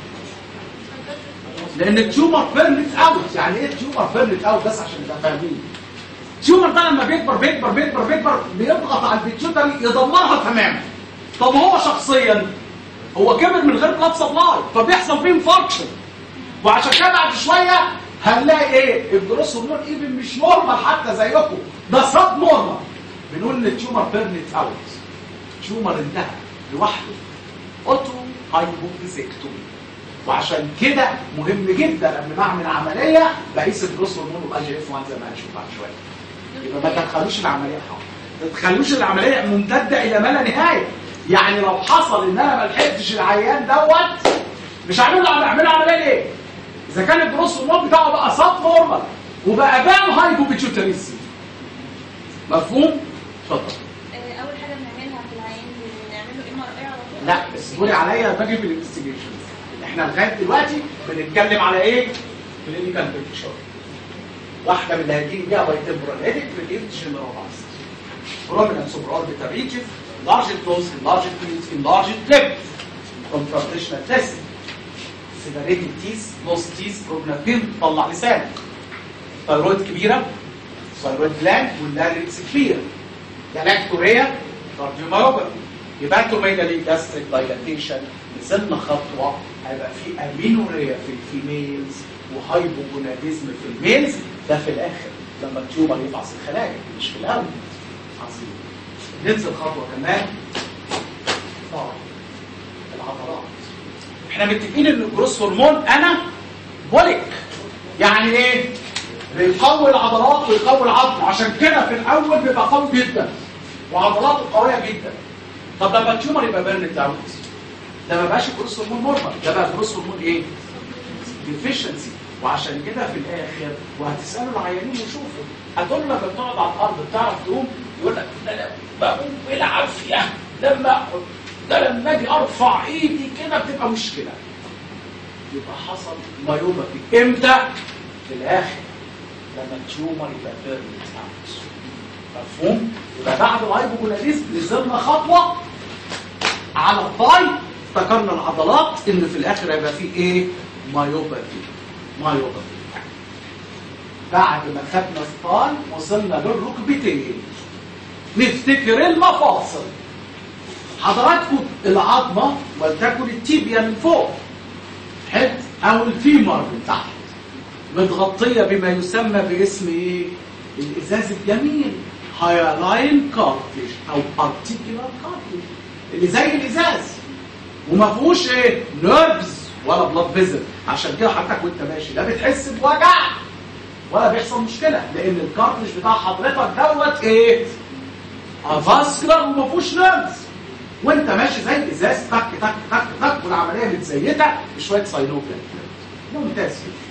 لان التيومر بيرمت اوت يعني ايه التيومر بيرمت اوت بس عشان نبقى فاهمين التيومر ده لما بيكبر بيكبر بيكبر بيكبر بيضغط على البيتيوتري يدمرها تماما طب هو شخصيا هو كبر من غير بلاد سبلاي فبيحصل فيه انفاركشن وعشان كده بعد شويه هنلاقي ايه الجروس هرمون ايفن مش نورمال حتى زيكم ده سب نورمال بنقول ان التيومر بيرنت اوت تيومر انتهى لوحده اوتو هايبوفيزيكتومي وعشان كده مهم جدا قبل ما اعمل عمليه بقيس الجروس هرمون والاي جي اف 1 زي ما هنشوف بعد شويه يبقى ما تدخلوش العمليه حاضر ما تدخلوش العمليه ممتده الى ما لا نهايه يعني لو حصل ان انا ما لحقتش العيان دوت مش هعمل له اعمل عمليه ليه اذا كان الجروس هرمون بتاعه بقى سب نورمال وبقى بان هايبوبيتيوتريسي مفهوم اتفضل آه، اول حاجه بنعملها في العيان بنعمل له ام ار اي على طول لا بس قولي عليا باجي في الانفستيجيشن احنا لغايه دلوقتي بنتكلم على ايه كلينيكال بيكتشر واحده من اللي هتجيلي بيها بايتمبرال هيدك ريليفد جنراليزد prominence of orbital region enlarged nose enlarged teeth enlarged lip confrontational test separated teeth lost teeth prognathine طلع لسانك ثايرويد كبيره ثايرويد جلاند واللاريكس كبير جلاكتوريا كارديوميوباثي هيباتوميجالي جاستريك دايلاتيشن نزلنا خطوه هيبقى في امينوريا في الفيميلز وهايبوجوناديزم في الميلز ده في الاخر لما التيومر يفعص الخلايا مش في الاول عظيم ننزل خطوه كمان طبعا احنا متفقين ان الجروس هرمون انا بوليك يعني ايه بيقوي العضلات ويقوي العظم عشان كده في الاول بيبقى قوي جدا وعضلاته قويه جدا طب لما التيومر يبقى بيرنت اوت ده ما بقاش جروس هرمون نورمال ده بقى جروس هرمون ايه ديفيشنسي وعشان كده في الاخر وهتسالوا العيانين وشوفوا هتقول له لما بتقعد على الارض بتعرف تقوم يقول لك ده انا بقوم بالعافيه لما ده لما اجي ارفع ايدي كده بتبقى مشكله يبقى حصل مايوباثي امتى في الاخر لما التيومر يبقى بيرمنت اوت مفهوم يبقى بعد الهايبوجوناديزم نزلنا خطوه على الطاي افتكرنا العضلات ان في الاخر هيبقى فيه ايه مايوباثي مايوباثي بعد ما خدنا الطاي وصلنا للركبتين نفتكر المفاصل حضراتكم العظمه ولتكن التيبيا من فوق حلو او الفيمر من تحت متغطيه بما يسمى باسم ايه الازاز الجميل هايلاين كارتليج او ارتيكولار كارتليج اللي زي الازاز وما فيهوش ايه نيرفز ولا بلاد فيزل عشان كده حضرتك وانت ماشي لا بتحس بوجع ولا بيحصل مشكله لان الكارتليج بتاع حضرتك دوت ايه افاسكولار وما فيهوش نيرفز وانت ماشي زي الازاز تك تك تك تك والعمليه متزيته بشويه ساينوفيا ممتاز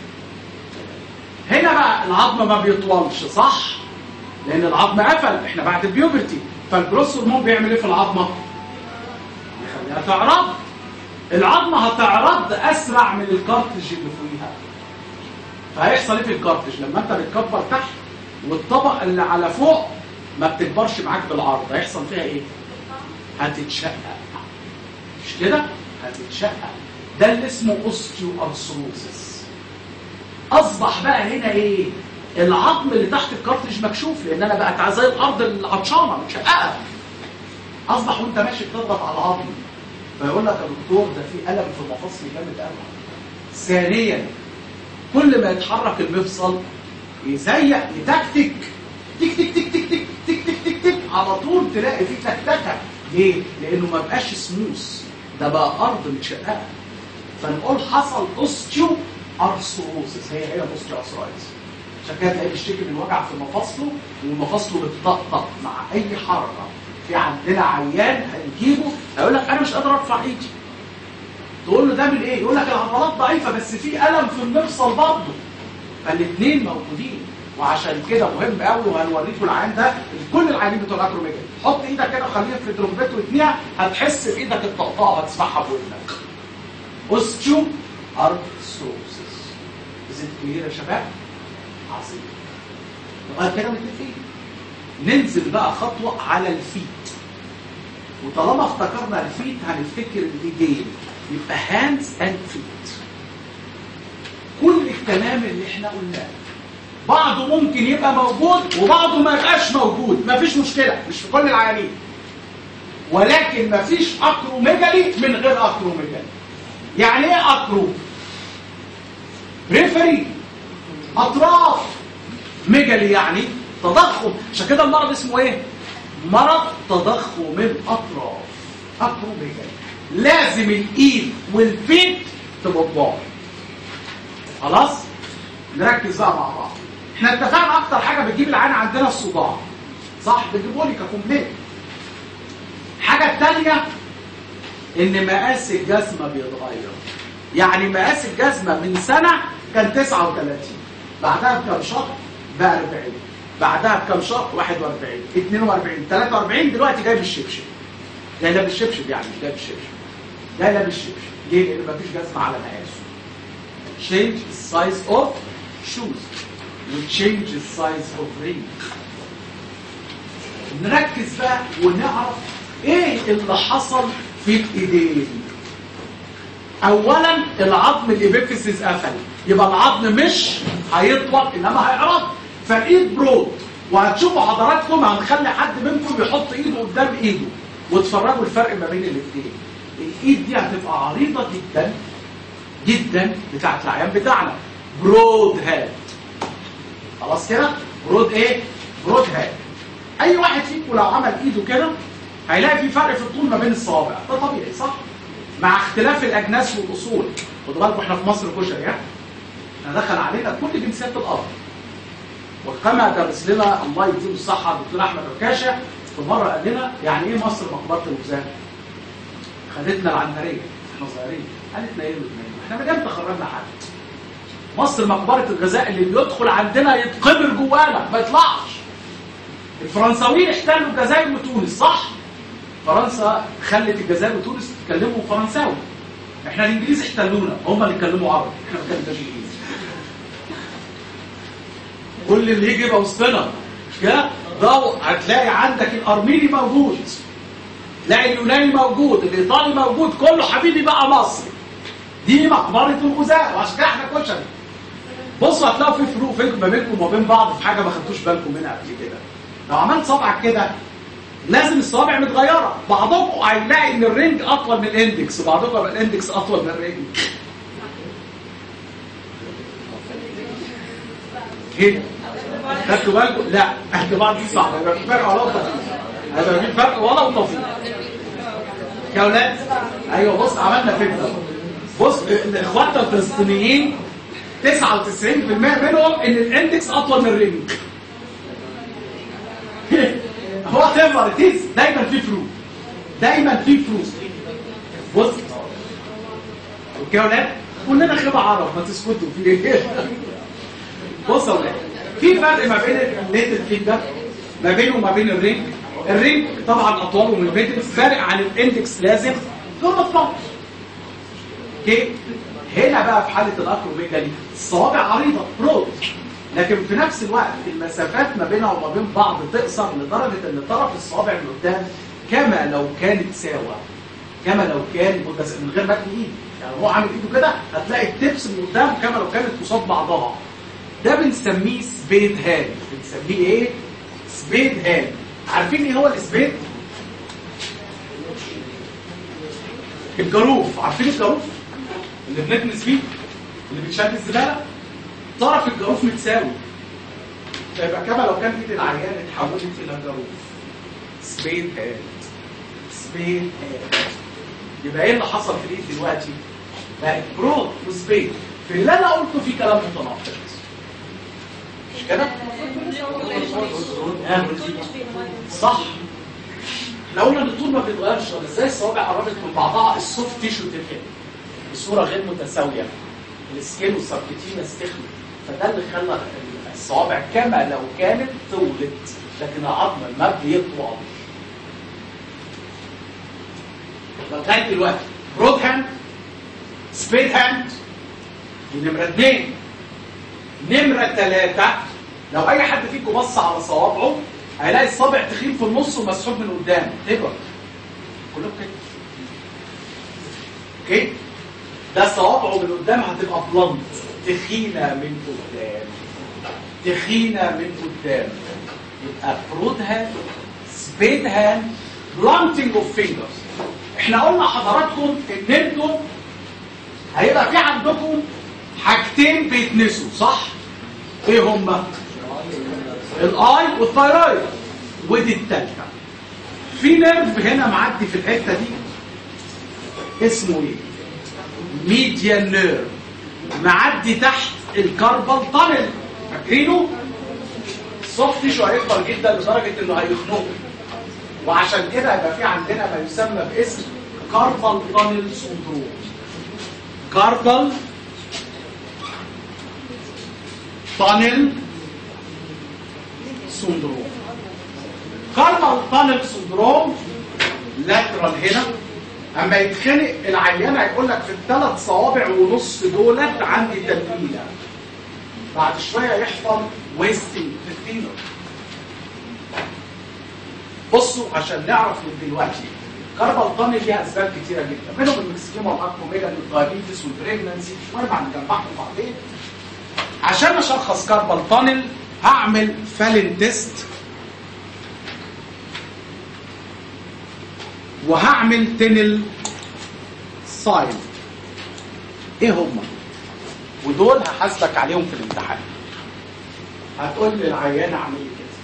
هنا بقى العظم ما بيطولش صح لان العظم قفل احنا بعد البيوبرتي فالجروس هرمون بيعمل ايه في العظمه يخليها تعرض العظمه هتعرض اسرع من الكارتج اللي فوقيها فهيحصل ايه في الكارتج لما انت بتكبر تحت والطبق اللي على فوق ما بتكبرش معاك بالعرض هيحصل فيها ايه هتتشقق مش كده هتتشقق ده اللي اسمه اوستيو ارثروزس اصبح بقى هنا ايه العظم اللي تحت الكارتريج مكشوف لان انا بقت زي الارض العطشانه متشققه اصبح وانت ماشي بتضغط على العظم فيقول لك يا دكتور ده في الم في المفاصل جامد قوي ثانيا كل ما يتحرك المفصل يزيق يتكتك تك تك تك تك تك تك تك تك تك على طول تلاقي فيه تكتكه ليه؟ لانه ما بقاش سموث ده بقى ارض متشققه فنقول حصل اوستيو ارثروسس هي هي اوستيو ارثرايتس عشان كده تلاقيه بيشتكي من وجع في مفاصله ومفاصله بتطقطق مع اي حركه في عندنا عيان هنجيبه هيقول لك انا مش قادر ارفع ايدي تقول له ده من ايه يقول لك العضلات ضعيفه بس في الم في المفصل برضه فالاثنين موجودين وعشان كده مهم قوي وهنوريكم العيان ده كل العيانين بتوع الاكروميجا حط ايدك كده وخليها في ركبته واتنيها هتحس بايدك الطقطقه وهتسمعها بودنك اوستيو ارثروسس ازاي كبيره يا شباب عظيم يبقى كده متفقين ننزل بقى خطوه على الفيت وطالما افتكرنا الفيت هنفتكر الايدين يبقى هاندز اند فيت كل الكلام اللي احنا قلناه بعضه ممكن يبقى موجود وبعضه ما يبقاش موجود مفيش مشكله مش في كل العيانين ولكن مفيش اكروميجالي من غير اكروميجالي يعني ايه اكرو ريفري اطراف ميجالي يعني تضخم عشان كده المرض اسمه ايه مرض تضخم الاطراف اكروميجالي لازم الايد والفيت تبقى كبار خلاص نركز بقى مع بعض احنا اتفقنا اكتر حاجه بتجيب العين عندنا الصداع صح بتجيبوا لي ككومبليت الحاجه الثانيه ان مقاس الجزمه بيتغير يعني مقاس الجزمه من سنه كان 39 بعدها بكام شهر بقى 40 بعدها بكام شهر 41 42 43 دلوقتي جاي بالشبشب جاي لابس الشبشب يعني مش جاي بالشبشب جاي لابس الشبشب ليه؟ لان مفيش جزمه على مقاسه change the size of shoes will change the size of ring نركز بقى ونعرف ايه اللي حصل في الايدين اولا العظم الابيفيسيس قفل يبقى العظم مش هيطول انما هيعرض فالايد برود وهتشوفوا حضراتكم هنخلي حد منكم يحط ايده قدام ايده وتفرجوا الفرق ما بين الاثنين الايد دي هتبقى عريضه جدا جدا بتاعت العيان بتاعنا برود هاد خلاص كده برود ايه برود هاد اي واحد فيكم لو عمل ايده كده هيلاقي في فرق في الطول ما بين الصوابع ده طبيعي صح مع اختلاف الاجناس والاصول خدوا بالكم احنا في مصر كشري ها احنا دخل علينا كل جنسيات الارض وكما درس لنا الله يديله الصحه الدكتور احمد عكاشه في مره قال لنا يعني ايه مصر مقبره الوزاره خدتنا العنبريه احنا صغيرين قالت لنا ايه الوزارة؟ احنا من امتى خرجنا حد مصر مقبره الغذاء اللي بيدخل عندنا يتقبر جوانا ما يطلعش الفرنساويين احتلوا الجزائر وتونس صح فرنسا خلت الجزائر وتونس يتكلموا فرنساوي احنا الانجليز احتلونا هم اللي اتكلموا عربي احنا ما بنتكلمش انجليزي كل اللي يجي يبقى وسطنا مش كده ده هتلاقي عندك الارميني موجود تلاقي اليوناني موجود الايطالي موجود كله حبيبي بقى مصر دي مقبره الغزاة وعشان كده احنا كشري بصوا هتلاقوا في فروق فين- ما بينكم وما بين بعض في حاجه ما خدتوش بالكم منها قبل كده لو عملت صبعك كده لازم الصوابع متغيره بعضكم هيلاقي ان الرينج اطول من الاندكس وبعضكم يبقى الاندكس اطول من الرينج كده خدتوا بالكم لا احنا بعض دي صعبه يبقى في فرق ولا طفيل هيبقى في فرق ولا طفيل يا اولاد ايوه بص عملنا فكره بص الاخوات الفلسطينيين 99% منهم ان الاندكس اطول من الرينج هو تيفر تيز دايما في فروق دايما في فروق بص اوكي يا اولاد كلنا خبا عرب ما تسكتوا في ايه بص يا اولاد في فرق ما بين الليتل فينجر ما بينه وما بين الرينج الرينج طبعا اطوله من الميدل فارق عن الاندكس لازم دول مطلوب اوكي هنا بقى في حاله الاكروميجالي الصوابع عريضه برود لكن في نفس الوقت المسافات ما بينها وما بين بعض تقصر لدرجه ان طرف الصوابع من قدام كما لو كانت ساوى كما لو كان متس- من غير متن ايد يعني هو عامل ايده كده هتلاقي التبس من قدام كما لو كانت قصاد بعضها ده بنسميه سبيد هاند بنسميه ايه سبيد هاند عارفين ايه هو السبيد الجاروف عارفين الجاروف اللي بنكنس فيه اللي بيتشال الزباله طرف الجاروف متساوي فيبقى كما لو كان ايد العيان اتحولت الى جاروف سبيد هاند سبيد هاند يبقى ايه اللي حصل في الايد دلوقتي بقت برود وسبيد في اللي انا قلته في كلام متناقض مش كده آه. صح لو قلنا ان الطول ما بيتغيرش ولا ازاي الصوابع قربت من بعضها السوفت تيشو تفهم بصوره غير متساويه السكين والسبكتينس تخلق فده اللي خلى الصوابع كما لو كانت طولت لكن العظم ما بيطول لغايه دلوقتي برود هاند سبيد هاند دي نمره اثنين نمره ثلاثه لو اي حد فيكم بص على صوابعه هيلاقي الصابع تخين في النص ومسحوب من قدام تكبر كلهم كده اوكي ده صوابعه من قدام هتبقى بلنت تخينه من قدام تخينه من قدام يبقى برود هاند سبيد هاند بلانتنج اوف فينجرز احنا قلنا حضراتكم ان انتم هيبقى في عندكم حاجتين بيتنسوا صح ايه هما الاي والثايرويد ودي التالتة في نيرف هنا معدي في الحتة دي اسمه ايه ميديان نيرف معدي تحت الكاربال تانل فاكرينه السوفت تيشو هيكبر جدا لدرجة انه هيخنقه وعشان كده يبقى في عندنا ما يسمى باسم كاربال تانل سندروم كاربال تانل سندروم كاربال تانل سندروم لاترال هنا اما يتخنق العيان هيقول لك في الثلاث صوابع ونص دولت عندي تنميله بعد شويه يحصل ويستنج في الفينر بصوا عشان نعرف من دلوقتي كاربال تانل ليها اسباب كتيره جدا منهم المكسيكيما والاكروميجا والدايابيتس والبريجنانسي وانا بعد جنبهم بعدين عشان اشخص كاربال تانل هعمل فالين تيست وهعمل تنل ساين ايه هما ودول هحاسبك عليهم في الامتحان هتقول لي العيان اعمل ايه كده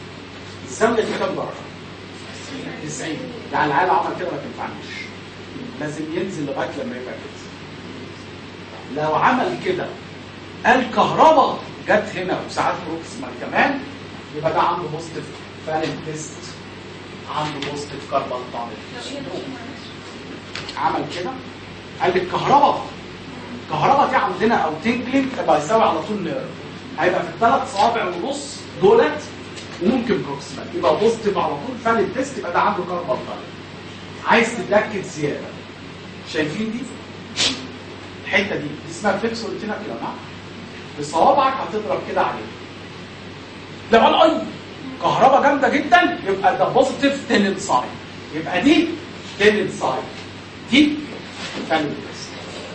الزاويه دي كام درجه 90 يعني العيال عمل كده ما تنفعنيش لازم ينزل لغايه لما يبقى كده لو عمل كده الكهرباء جت هنا وساعات بروكسيمال كمان يبقى ده عنده بوزيتيف فالين تيست عنده بوزيتيف كاربال لو هي مش معلش. عمل كده قال لي الكهرباء الكهرباء دي عندنا او تنجلينج تبقى يساوي على طول نيرف هيبقى في الثلاث صوابع ونص دولت وممكن بروكسيمال يبقى بوزيتيف على طول فالين تيست يبقى ده عنده كاربال فالين عايز تتاكد زياده شايفين دي الحته دي دي اسمها فليكس روتينا كده معاك بصوابعك هتضرب كده عليه لو قال اي كهرباء جامده جدا يبقى ده بوزيتيف تنل سايد يبقى دي تنل سايد دي فالين تيست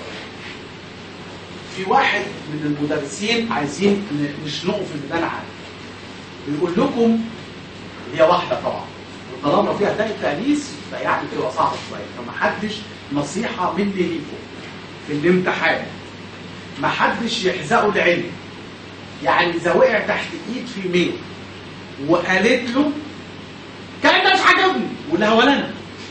في واحد من المدرسين عايزين ن- نشنقه في الميدان عام بيقول لكم هي واحده طبعا وطالما فيها تاني تأنيس فيعني بتبقى صعبه شويه فمحدش نصيحه مني ليكم في الامتحان محدش يحزقوا العلم يعني اذا وقع تحت ايد في ميل وقالت له الكلام ده مش عاجبني ولا ولا انا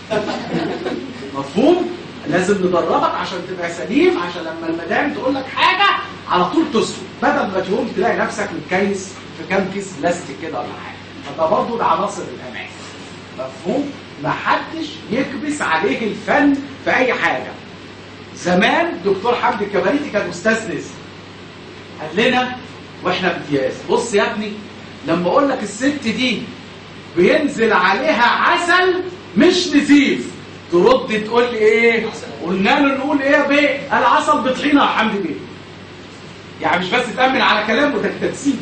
مفهوم لازم ندربك عشان تبقى سليم عشان لما المدام تقول لك حاجه على طول تسكت بدل ما تقوم تلاقي نفسك متكيس في كام كيس بلاستيك كده ولا حاجه فده برضه ده عناصر الامان مفهوم محدش يكبس عليه الفن في اي حاجه زمان دكتور حمدي الكباريتي كان استاذ نسا قال لنا واحنا امتياز بص يا ابني لما اقول لك الست دي بينزل عليها عسل مش نزيف ترد تقول لي ايه قلنا له نقول ايه يا بيه قال عسل بطحينه يا حمدي بيه يعني مش بس تامن على كلامه ده تنسيق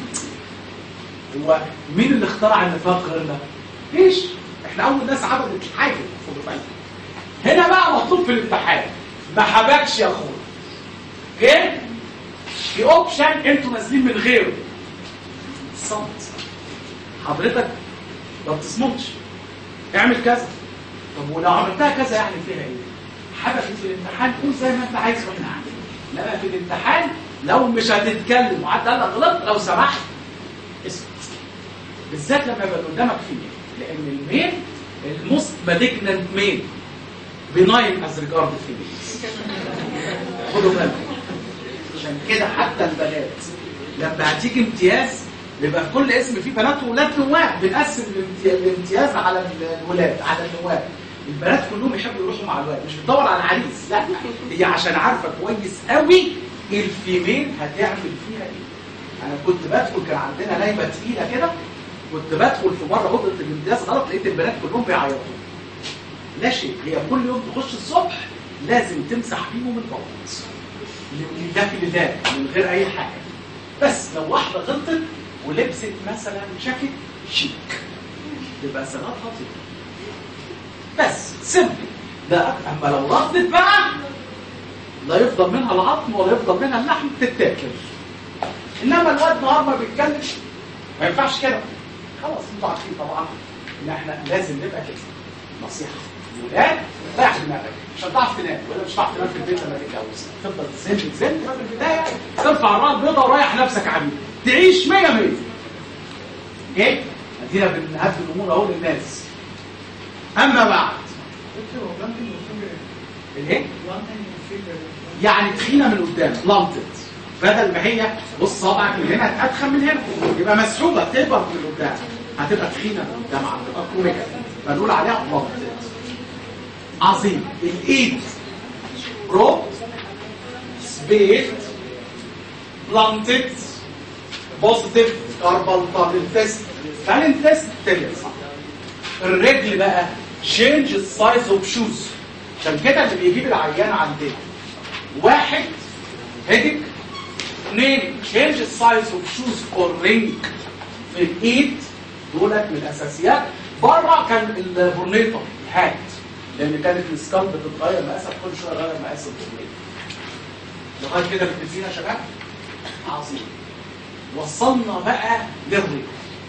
هو مين اللي اخترع النفاق غيرنا ليش احنا اول ناس عملت الحاجه خدوا بالكم هنا بقى مطلوب في الامتحان ما حبكش يا اخويا اوكي في اوبشن انتوا نازلين من غيره الصمت حضرتك ما بتصمتش اعمل كذا طب ولو عملتها كذا يعني فيها ايه حبكت في الامتحان قول زي ما انت عايز واحنا عارفين انما في الامتحان لو مش هتتكلم وحد قال لك غلط لو سمحت اسكت بالذات لما يبقى اللي قدامك فيه لان الميل الموست مالجنانت ميل بناين از ريجارد فيميلز خدوا بالكم عشان كده حتى البنات لما هتيجي امتياز بيبقى في كل اسم فيه بنات وولاد نواب بنقسم الامتي- الامتياز على الولاد على النواب البنات كلهم يحبوا يروحوا مع الولاد مش بتدور على عريس لا هي عشان عارفه كويس قوي الفيميل هتعمل فيها ايه انا كنت بدخل كان عندنا نايبه تقيله كده كنت بدخل في مره غرفه الامتياز غلط لقيت البنات كلهم بيعيطوا لا شيء هي كل يوم تخش الصبح لازم تمسح بيهم البوط ده في لله من غير اي حاجه بس لو واحده غلطت ولبست مثلا جاكيت شيك يبقى سنتها طيب بس سيمبل ده أك- اما لو غلطت بقى لا يفضل منها العظم ولا يفضل منها اللحم تتاكل انما الواد نهار ما بيتكلم ما ينفعش كده خلاص انتوا عارفين طبعا ان احنا لازم نبقى كده نصيحه ولاد ريح دماغك مش هتعرف تنام ولا مش هتعرف تنام في البيت لما تتجوز تفضل تزن تزن يبقى في البدايه ترفع الراس البيضاء ورايح نفسك يا حبيبي تعيش 100 100 ايه؟ ادينا بنهدي الامور اهو للناس اما بعد الايه؟ يعني تخينه من قدام بلانتد بدل ما هي بص صابعك من هنا اتخن من هنا يبقى مسحوبه تكبر من قدام هتبقى تخينه من قدام هتبقى كوميكا فنقول عليها بلانتد عظيم الايد برو سبيد بلانتد بوزيتيف كاربال تابل تيست تالنت تيست تبقى صح الرجل بقى change the size of shoes عشان كده اللي بيجيب العيان عندنا واحد هيدك اثنين change the size of shoes or ring في الايد دولت من الاساسيات بره كان البورنيطه الهات لان كانت السكالب بتتغير مقاسها كل شويه غير مقاس البورنيطه لغايه كده متفقين يا شباب عظيم وصلنا بقى للرجل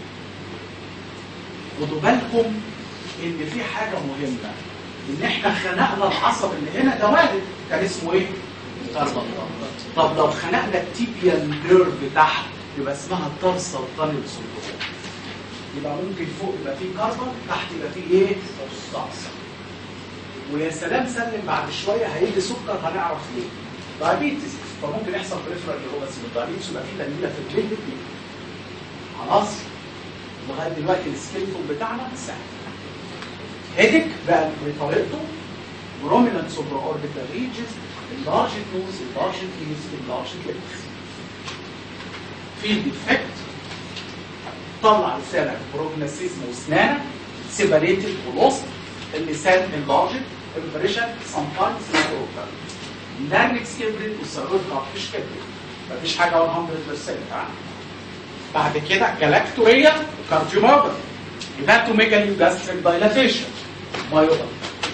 خدوا بالكم ان في حاجه مهمه ان احنا خنقنا العصب اللي هنا ده وارد كان اسمه ايه؟ كاربون طب لو خنقنا التيبيال نيرف تحت يبقى اسمها الترسل تانل سندروم يبقى ممكن فوق يبقى فيه كاربون تحت يبقى فيه ايه؟ ترسل ويا سلام سلم بعد شويه هيجي سكر هنعرف ليه دايابيتس فممكن يحصل بريفرال نيوروباثي من الدايابيتس يبقى في تنميله في البليد دي خلاص لغايه دلوقتي السكيلتون بتاعنا سهل هيدك بقى بطريقته prominent supraorbital regions enlarged nose enlarged ears enlarged lips في ديفكت طلع لسانك بروجناسيزم واسنانك سيبريتد ولوست اللسان enlarged impression sometimes microphone larynx كبرت والثيرويد مفيش كبرت مفيش حاجه 100% يعني بعد كده جلاكتوريا وكارديوميوباثي هيباتوميجالي وجاستريك دايلاتيشن مايوباثي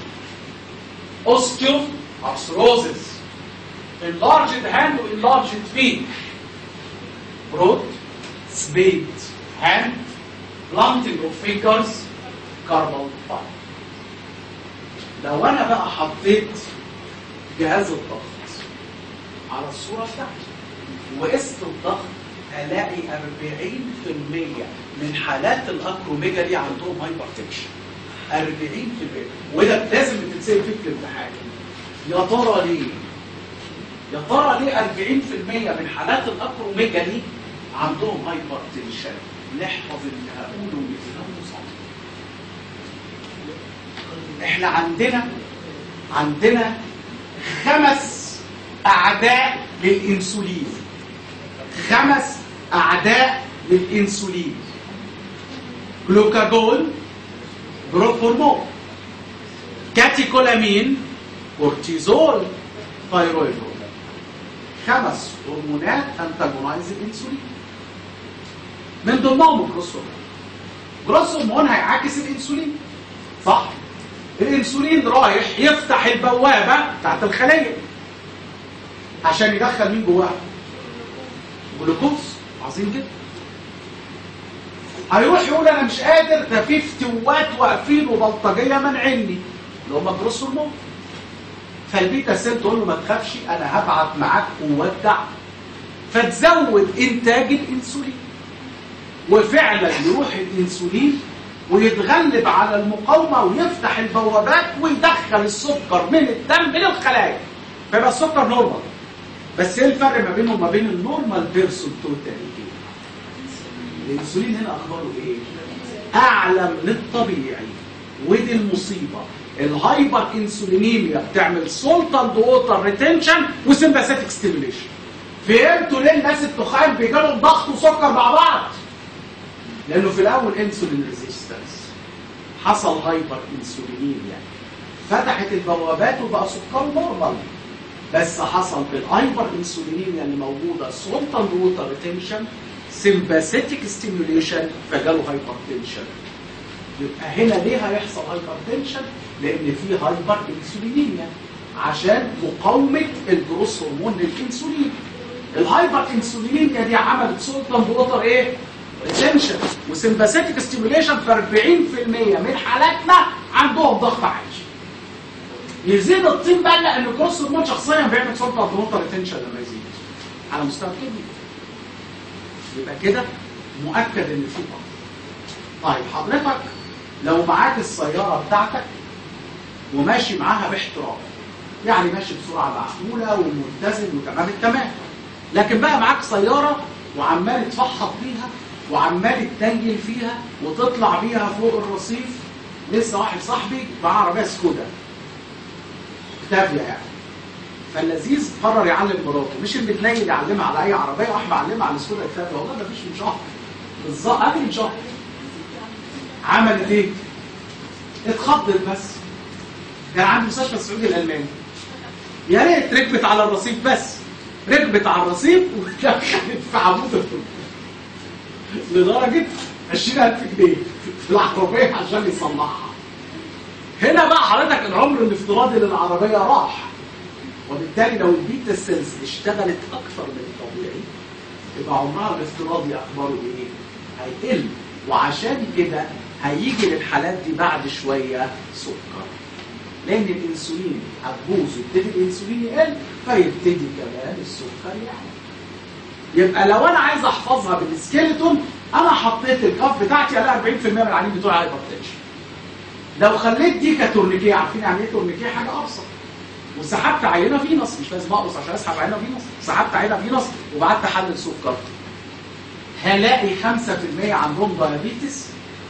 اوستيو ارثروزس enlarged hand و enlarged feet broad spade hand blunting of fingers carpal tunnel لو انا بقى حطيت جهاز الضغط على الصورة بتاعتي وقست الضغط الاقي 40% من حالات الاكروميجالي عندهم هايبرتنشن 40% وده لازم تتسال فيه في الامتحان يا ترى ليه؟ يا ترى ليه 40% من حالات الاكروميجالي عندهم هايبرتنشن؟ نحفظ اللي هقوله ونفهمه صح. احنا عندنا عندنا خمس اعداء للانسولين خمس اعداء للانسولين جلوكاجون جروث هرمون كاتيكولامين كورتيزول ثايرويد هرمون خمس هرمونات انتاجونايز الانسولين من ضمنهم الجروث هرمون جروث هرمون هيعاكس الانسولين صح الانسولين رايح يفتح البوابه بتاعت الخليه عشان يدخل مين جواها جلوكوز عظيم جدا هيروح يقول انا مش قادر ده في فتوات واقفين وبلطجيه منعني اللي هم جروس هرمون فالبيتا سيل تقول له ما تخافش انا هبعت معاك قوات دعم فتزود انتاج الانسولين وفعلا يروح الانسولين ويتغلب على المقاومه ويفتح البوابات ويدخل السكر من الدم للخلايا فيبقى السكر نورمال بس ايه الفرق ما بينه وما بين النورمال بيرسون توتال ايه؟ الانسولين هنا اخباره ايه؟ اعلى من الطبيعي ودي المصيبه الهايبر انسولينيميا بتعمل سولت اند ووتر ريتنشن وسمباثيك ستيميوليشن فهمتوا ليه الناس التخان بيجي لهم ضغط وسكر مع بعض؟ لانه في الاول انسولين ريزيستنس حصل هايبر انسولينيميا فتحت البوابات وبقى سكر نورمال بس حصل بالهايبر انسولينيميا اللي موجوده سولت اند ووتر ريتنشن سمباثيك ستيميوليشن فجاله هايبر تنشن يبقى هنا ليه هيحصل هايبر تنشن لان في هايبر انسولينيميا عشان مقاومه الجروس هرمون للانسولين الهايبر انسولينيميا دي عملت سولت اند ووتر ايه ريتنشن وسمباثيك ستيميوليشن في 40% من حالاتنا عندهم ضغط عالي يزيد الطين بقى لان الجروس هرمون شخصيا بيعمل سولت اند ووتر ريتنشن لما يزيد على مستوى الكبد يبقى كده مؤكد ان في ضغط طيب حضرتك لو معاك السياره بتاعتك وماشي معاها باحترام يعني ماشي بسرعه معقوله وملتزم وتمام التمام لكن بقى معاك سياره وعمال تفحط بيها وعمال تنجل فيها وتطلع بيها فوق الرصيف لسه واحد صاحبي معاه عربيه سكودا اكتافيا يعني فاللذيذ قرر يعلم مراته مش المتنيل يعلمها على اي عربيه راح معلمها على السكودا اكتافيا والله ما فيش من شهر بالظبط قبل من شهر عملت ايه؟ اتخضت بس كان عند مستشفى السعودي الالماني يا ريت ركبت على الرصيف بس ركبت على الرصيف ودخلت في عمود الطب لدرجه 20000 جنيه في العربيه عشان يصلحها هنا بقى حضرتك العمر الافتراضي للعربيه راح وبالتالي لو البيتا سيلز اشتغلت اكثر من الطبيعي يبقى عمرها الافتراضي اخباره ايه؟ هيقل وعشان كده هيجي للحالات دي بعد شويه سكر لان الانسولين هتبوظ ويبتدي الانسولين يقل فيبتدي كمان السكر يعني يبقى لو انا عايز احفظها بالسكيلتون انا حطيت الكف بتاعتي الاقي 40% من العيانين بتوع هايبرتنشن لو خليت دي كتورنيكيه عارفين يعني ايه تورنيكيه حاجه ابسط وسحبت عينه فينس مش لازم اقرص عشان اسحب عينه فينس سحبت عينه فينس وبعدت احلل سكر هلاقي 5% عندهم دايابيتس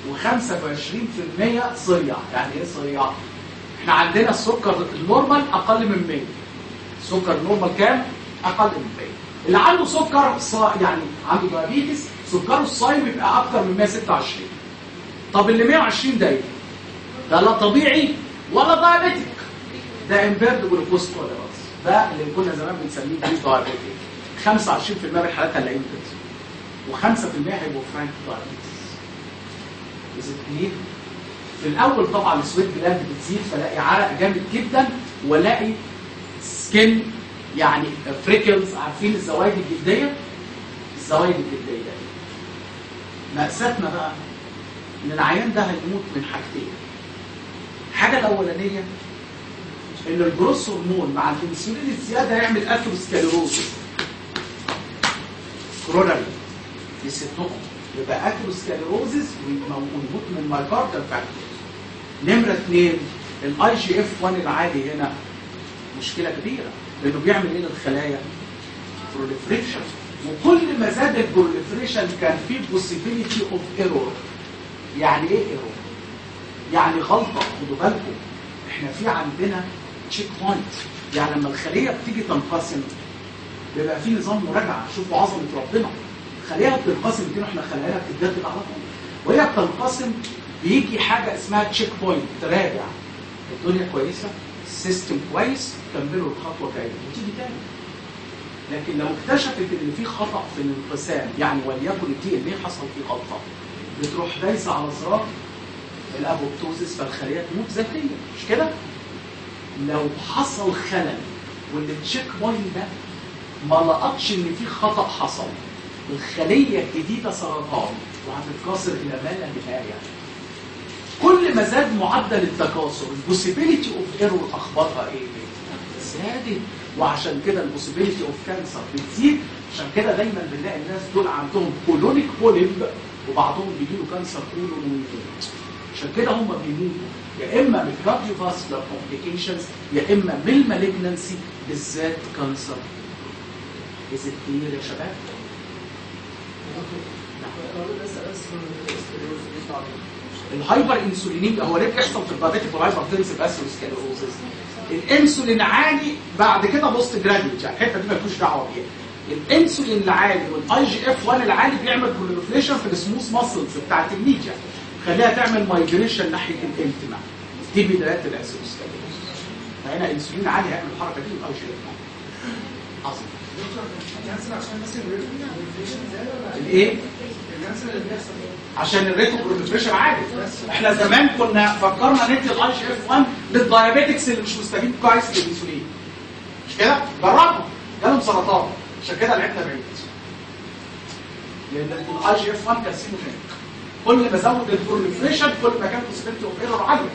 و25% صيع يعني ايه صيع احنا عندنا السكر النورمال اقل من 100 السكر النورمال كام اقل من 100 اللي عنده سكر صا... يعني عنده دايابيتس سكره الصايم يبقى اكتر من 126 طب اللي 120 ده ايه ده لا طبيعي ولا دايابيتك ده امبيرد جلوكوز توليرانس ده اللي كنا زمان بنسميه بري دايابيتك 25% من الحالات هنلاقيهم كده و5% هيبقوا فرانك دايابيتس Is it clear؟ في الاول طبعا السويت جلاند بتزيد فلاقي عرق جامد جدا والاقي سكين يعني فريكلز عارفين الزوايد الجلديه الزوايد الجلديه مأساتنا بقى ان العيان ده هيموت من حاجتين الحاجه الاولانيه ان الجروس هرمون مع الانسولين الزياده يعمل اثيروسكليروسيس كرونري يسدهم يبقى اثيروسكليروزيس ويموت من مايكاردال فاكتورز نمره اثنين الاي جي اف 1 العالي هنا مشكله كبيره لانه بيعمل ايه للخلايا؟ بروليفريشن وكل ما زاد البروليفريشن كان في possibility اوف ايرور يعني ايه ايرور؟ يعني غلطه خدوا بالكم احنا في عندنا تشيك بوينت يعني لما الخليه بتيجي تنقسم بيبقى في نظام مراجعه شوفوا عظمه ربنا خليها بتنقسم دي احنا خلاياها بتتجدد على طول وهي بتنقسم بيجي حاجه اسمها تشيك بوينت تراجع الدنيا كويسه السيستم كويس كملوا الخطوه الجايه وتيجي تاني لكن لو اكتشفت ان في خطا في الانقسام يعني وليكن الدي ان ايه حصل فيه غلطه بتروح دايسه على زرار الابوبتوزيس فالخليه تموت ذاتيا مش كده؟ لو حصل خلل والتشيك بوينت ده ما لقطش ان في خطا حصل الخليه الجديده سرطان وهتتكاثر الى ما لا نهايه كل ما زاد معدل التكاثر البوسيبيليتي اوف ايرور اخبارها ايه؟ زادت وعشان كده البوسيبيليتي اوف كانسر بتزيد عشان كده دايما بنلاقي الناس دول عندهم كولونيك بوليب وبعضهم بيجيله كانسر كولون ويموت عشان كده هم بيموتوا يا اما من كارديو فاسكولار كومبليكيشنز يا اما من المالجنسي بالذات كانسر از كتير يا شباب الهايبر انسولينيميا هو ليه بيحصل في الدايابيتيك والهايبر تنسيف اسيروسكليروزس الانسولين عالي بعد كده بوست جراديوت يعني الحته دي مالكوش دعوه بيها الانسولين العالي والاي جي اف 1 العالي بيعمل بروليفريشن في السموث ماسلز بتاعت الميديا خليها تعمل مايجريشن ناحيه الانتما دي بدايات الاسيروسكليروزس فهنا انسولين عالي هيعمل الحركه دي والاي جي اف 1 عظيم الايه؟ عشان الريت بروليفريشن عالي احنا زمان كنا فكرنا ندي الاي جي اف 1 للدايابيتكس اللي مش مستجيب كويس للانسولين مش كده؟ جربوا جالهم سرطان عشان كده لعبنا بعيد لان الاي جي اف 1 كارسينوجينيك كل ما زود البروليفريشن كل ما كان بوسيبيلتي اوف ايرور عاليه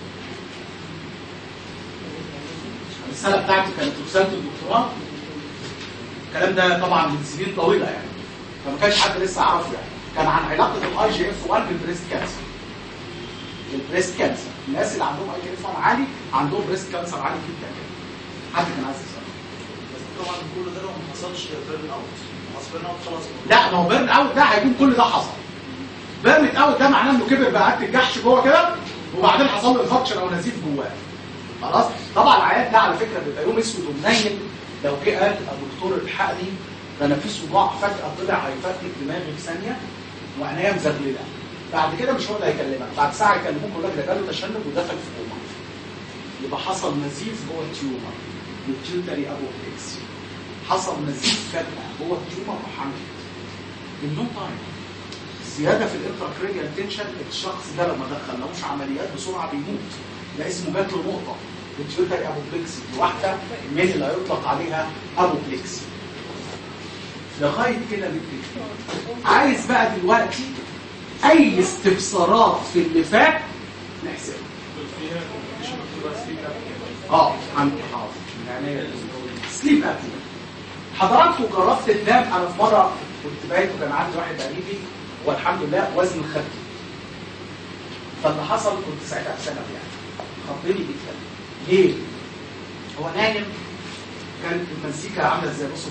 الرساله بتاعتي كانت رساله الدكتوراه الكلام ده طبعا من سنين طويله يعني فما كانش حد لسه عارفه يعني كان عن علاقه الاي جي اف 1 بالبريست كانسر البريست كانسر الناس اللي عندهم اي جي اف 1 عالي عندهم بريست كانسر عالي جدا يعني حد كان عايز يسال طبعا كل ده لو ما حصلش بيرن اوت خلاص بيرن اوت خلاص لا ما هو بيرن اوت ده هيكون كل ده حصل بيرن اوت ده معناه انه كبر بقى قد الجحش جوه كده وبعدين حصل له انفكشن او نزيف جواه خلاص طبعا العيان ده على فكره بيبقى يوم اسود ومنيل لو جه قال الدكتور الحقني ده انا في صداع فجاه طلع هيفتك دماغي في ثانيه وعينيا مزغلله بعد كده مش هو اللي هيكلمك بعد ساعه يكلموك يقول لك ده جاله تشنج ودخل في كوما يبقى حصل نزيف جوه التيومر التيوتري ابوبليكس حصل نزيف فجاه جوه التيومر وحمل النون تايم زياده في الانتراكرينيال تنشن الشخص ده لما دخلناهوش عمليات بسرعه بيموت ده اسمه جات له نقطه التيوتري ابوبليكس دي واحده من اللي هيطلق عليها ابوبليكس لغايه كده بالتكفير عايز بقى دلوقتي اي استفسارات في اللي فات نحسبها فيها كومبليكيشن بتبقى سليب اه عندي حاضر من عينيا سليب ابنيا حضراتكم جربت تنام انا في مره كنت بايت وكان عندي واحد قريبي والحمد لله وزن خفيف فاللي حصل كنت ساعتها في ثانوي يعني خطني جدا ليه؟ هو نايم كانت المزيكا عامله ازاي بصوا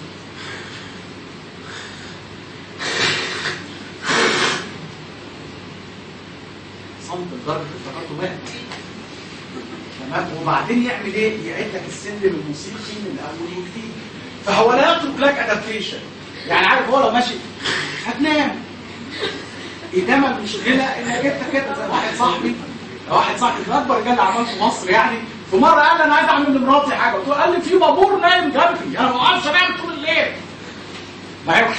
صمت لدرجه افتكرته مات تمام وبعدين يعمل ايه؟ يعيد لك السلم الموسيقي من اول وجديد فهو لا يترك لك ادابتيشن يعني عارف هو لو ماشي هتنام انما المشكله انك انت كده زي واحد صاحبي واحد صاحبي من اكبر رجال الاعمال في مصر يعني في مره قال لي انا عايز اعمل لمراتي حاجه قلت له قال لي في بابور نايم جنبي انا ما اعرفش انام طول الليل ما هي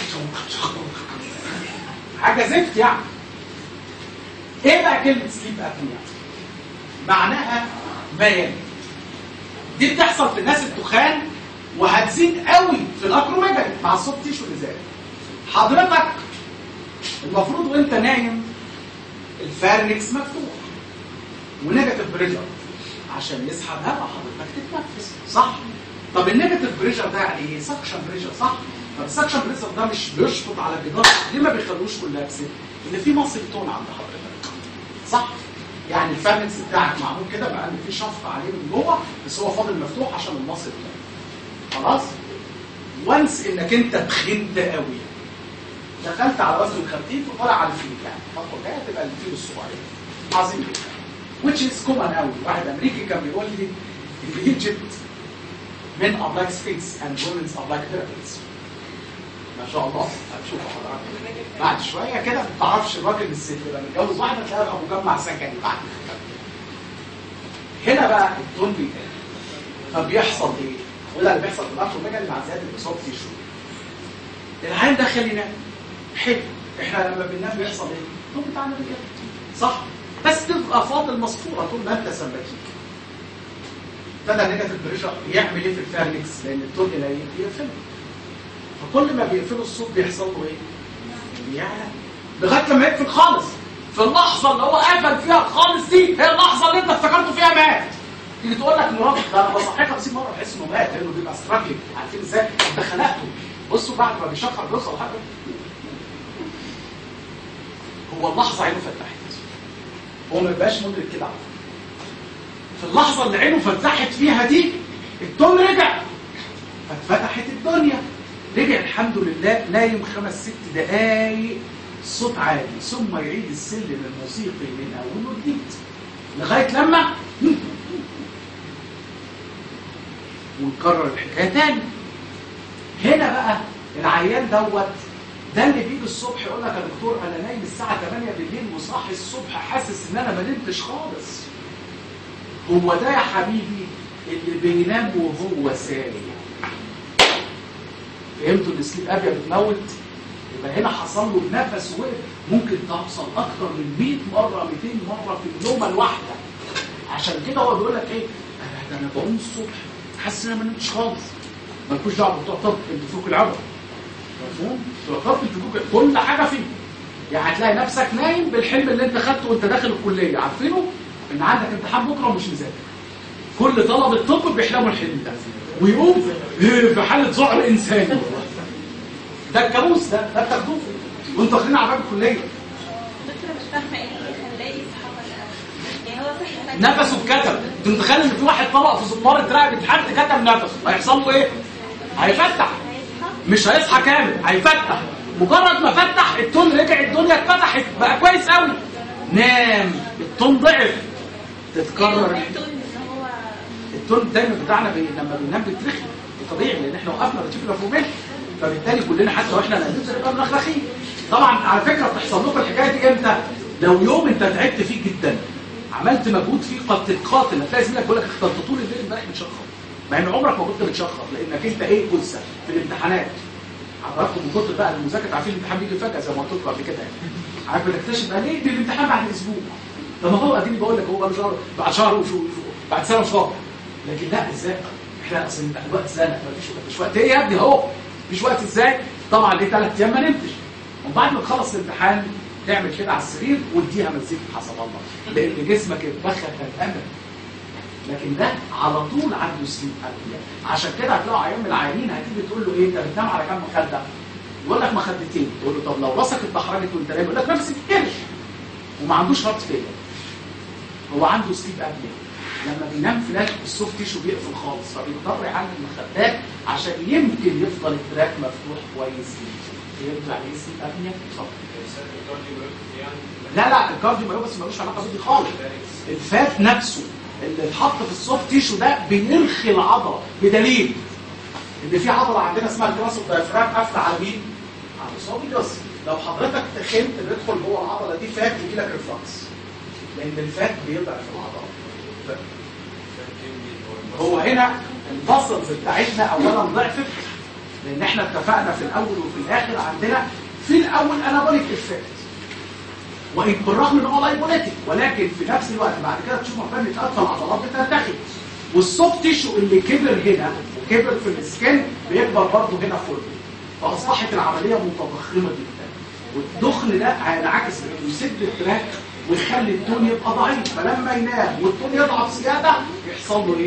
حاجه زفت يعني ايه بقى كلمه سليب ابنيا معناها بيان دي بتحصل في الناس التخان وهتزيد قوي في الاكروميجالي مع الصوت تيشو اللي زاد حضرتك المفروض وانت نايم الفارنكس مفتوح ونيجاتيف بريشر عشان يسحب هواء حضرتك تتنفس صح طب النيجاتيف بريشر ده يعني ايه سكشن بريشر صح طب السكشن بريشر ده مش بيشفط على الجدار ليه ما بيخلوش كولاكس ان في مصل تون عند حضرتك صح يعني الفارنكس بتاعك معمول كده بقى ان في شفط عليه من جوه بس هو فاضل مفتوح عشان المصل تون خلاص وانس انك انت تخنت قوي دخلت على وزن خفيف وطلع على الفيل يعني الخطوه الجايه تبقى الفيل الصغير عظيم جدا which is common قوي واحد امريكي كان بيقول لي in Egypt men are like sphinx and women are like pyramids ما شاء الله هتشوف حضرتك بعد شويه كده ما تعرفش الراجل من الست يبقى متجوز واحده تلاقي ابو مجمع سكني بعد هنا بقى التون بيقل فبيحصل ايه؟ وده اللي بيحصل في الاكروميجالي مع زياده الاصابه في شويه العين ده خلينا حلو احنا لما بننام بيحصل ايه؟ التون بتاعنا بيقل صح بس تبقى فاضل مصفوره طول ما انت سمباتيك ابتدى نيجاتيف بريشر يعمل ايه في الفارنكس لان التون قليل يقفله فكل ما بيقفلوا الصوت بيحصل له ايه؟ بيعلى لغايه لما يقفل خالص في اللحظه اللي هو قفل فيها خالص دي هي اللحظه اللي انت افتكرته فيها مات تيجي تقول لك مراد ده انا بصحيك 50 مره بحس انه مات لانه بيبقى ستراجلينج عارفين ازاي؟ انت خلقته بصوا بعد ما بيشخر بيوصل حاجه هو اللحظه عينه فتحت هو ما بيبقاش مدرك كده على فكرة. في اللحظه اللي عينه فتحت فيها دي التون رجع فاتفتحت الدنيا رجع الحمد لله نايم خمس ست دقايق صوت عالي ثم يعيد السلم الموسيقي من اوله وجديد لغايه لما ونكرر الحكايه تاني هنا بقى العيان دوت ده اللي بيجي الصبح يقول لك يا دكتور انا نايم الساعه 8 بالليل وصاحي الصبح حاسس ان انا ما نمتش خالص هو ده يا حبيبي اللي بينام وهو سايق فهمتوا ان السليب ابيا بتموت يبقى هنا حصل له نفس وقف ممكن تحصل اكتر من 100 مره 200 مره في النومه الواحده عشان كده هو بيقول لك ايه انا ده انا بقوم الصبح حاسس ان انا ما نمتش خالص مالكوش دعوه بتعطل انتوا فوق العبر مفهوم تعطل انتوا فوق كل حاجه فيه يعني هتلاقي نفسك نايم بالحلم اللي انت خدته وانت داخل الكليه عارفينه ان عندك امتحان بكره ومش مذاكر كل طلبه الطب بيحلموا الحلم ده ويقوم في حاله ذعر انساني ده الكابوس ده ده بتاخدوه وانتوا داخلين على باب الكليه دكتور مش فاهمه ايه اللي خلاه يصحى ولا يعني هو صحي فجأة. نفسه اتكتم انت متخيل ان في واحد طلق في زمارة رقبة حد كتم نفسه هيحصل له ايه؟ هيفتح هيصحى مش هيصحى كامل هيفتح مجرد ما فتح التون رجع الدنيا اتفتحت بقى كويس قوي نام التون ضعف تتكرر يعني التون ان هو التون دايما بتاعنا بي... لما بننام بيترخي ده طبيعي لان احنا وقفنا بنشوف الافوميل فبالتالي كلنا حتى واحنا نايمين بنبقى منخرخين طبعا على فكره بتحصل لكم الحكايه دي امتى؟ لو يوم انت تعبت فيه جدا عملت مجهود فيه قد تتقاتل هتلاقي زميلك بيقول لك اخترت طول الليل امبارح متشخر مع ان عمرك ما كنت متشخر لانك انت ايه جثه في الامتحانات عرفتوا من كتر بقى المذاكره عارفين الامتحان بيجي فجاه زي ما قلت لكم قبل كده يعني عارف بنكتشف بقى ليه دي الامتحان بعد اسبوع طب ما هو اديني بقول لك هو بقى شهر بعد شهر وشو وشو- بعد سنه وشهر لكن لا ازاي احنا اصل الوقت زنق مفيش مفيش وقت ايه يا ابني اهو مفيش وقت ازاي طبعا دي ثلاث ايام ما نمتش وبعد ما تخلص الامتحان تعمل كده على السرير واديها مزيكا حسب الله لان جسمك اتبخر تماما لكن ده على طول عنده سليب ابنيا عشان كده هتلاقوا عيان من العيانين هتيجي تقول له ايه انت بتنام على كام مخده يقول لك مخدتين تقول له طب لو راسك اتدحرجت وانت نايم يقول لك نفسي تتكرش وما عندوش هارت فيلر هو عنده سليب ابنيا لما بينام فلاش السوفت تيشو بيقفل خالص فبيضطر يعمل مخدات عشان يمكن يفضل التراك مفتوح كويس جدا يرجع عليه سليب ابنيا صح لا لا الكارديو مايوباثي ملوش علاقه بدي خالص الفات نفسه اللي اتحط في السوفت تيشو ده بيرخي العضله بدليل ان في عضله عندنا اسمها الكراس الدايفرام قافله على مين؟ على الاسوفيجاس لو حضرتك تخنت تدخل جوه العضله دي فات يجي لك ريفلكس لان الفات بيضعف العضله هو هنا البصلز بتاعتنا اولا ضعفت لان احنا اتفقنا في الاول وفي الاخر عندنا في الاول انابوليك افكت وان بالرغم ان هو لايبوليتيك ولكن في نفس الوقت بعد كده تشوف مكان اتقفل العضلات بترتخي والسوفت تيشو اللي كبر هنا وكبر في السكن بيكبر برضه هنا فوق فاصبحت العمليه متضخمه جدا والدخن ده هينعكس انه يسد التراك ويخلي التون يبقى ضعيف فلما ينام والتون يضعف زياده يحصل له ايه؟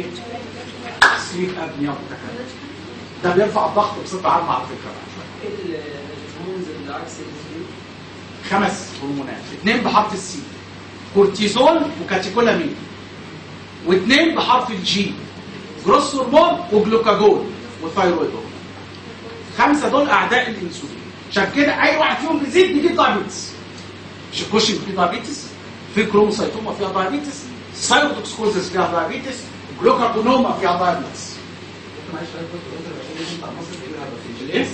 سليب ابنيا متكرر ده بيرفع الضغط بصفه عامه على فكره ايه الهرمونز اللي عكس الانسولين؟ خمس هرمونات اثنين بحرف السي كورتيزول وكاتيكولامين واثنين بحرف الجي جروس هرمون وجلوكاجون وثايرويد هرمون خمسه دول اعداء الانسولين عشان كده اي واحد فيهم بيزيد بيجيب دايابيتس مش كوشنج فيه دايابيتس في كروموسايتوما فيها دايابيتس سايروتوكسكوزس فيها دايابيتس جلوكاجونوما فيها دايابيتس معلش انا كنت قلت العيش بتاع مصر بيجيب هايبرتنشن ايه؟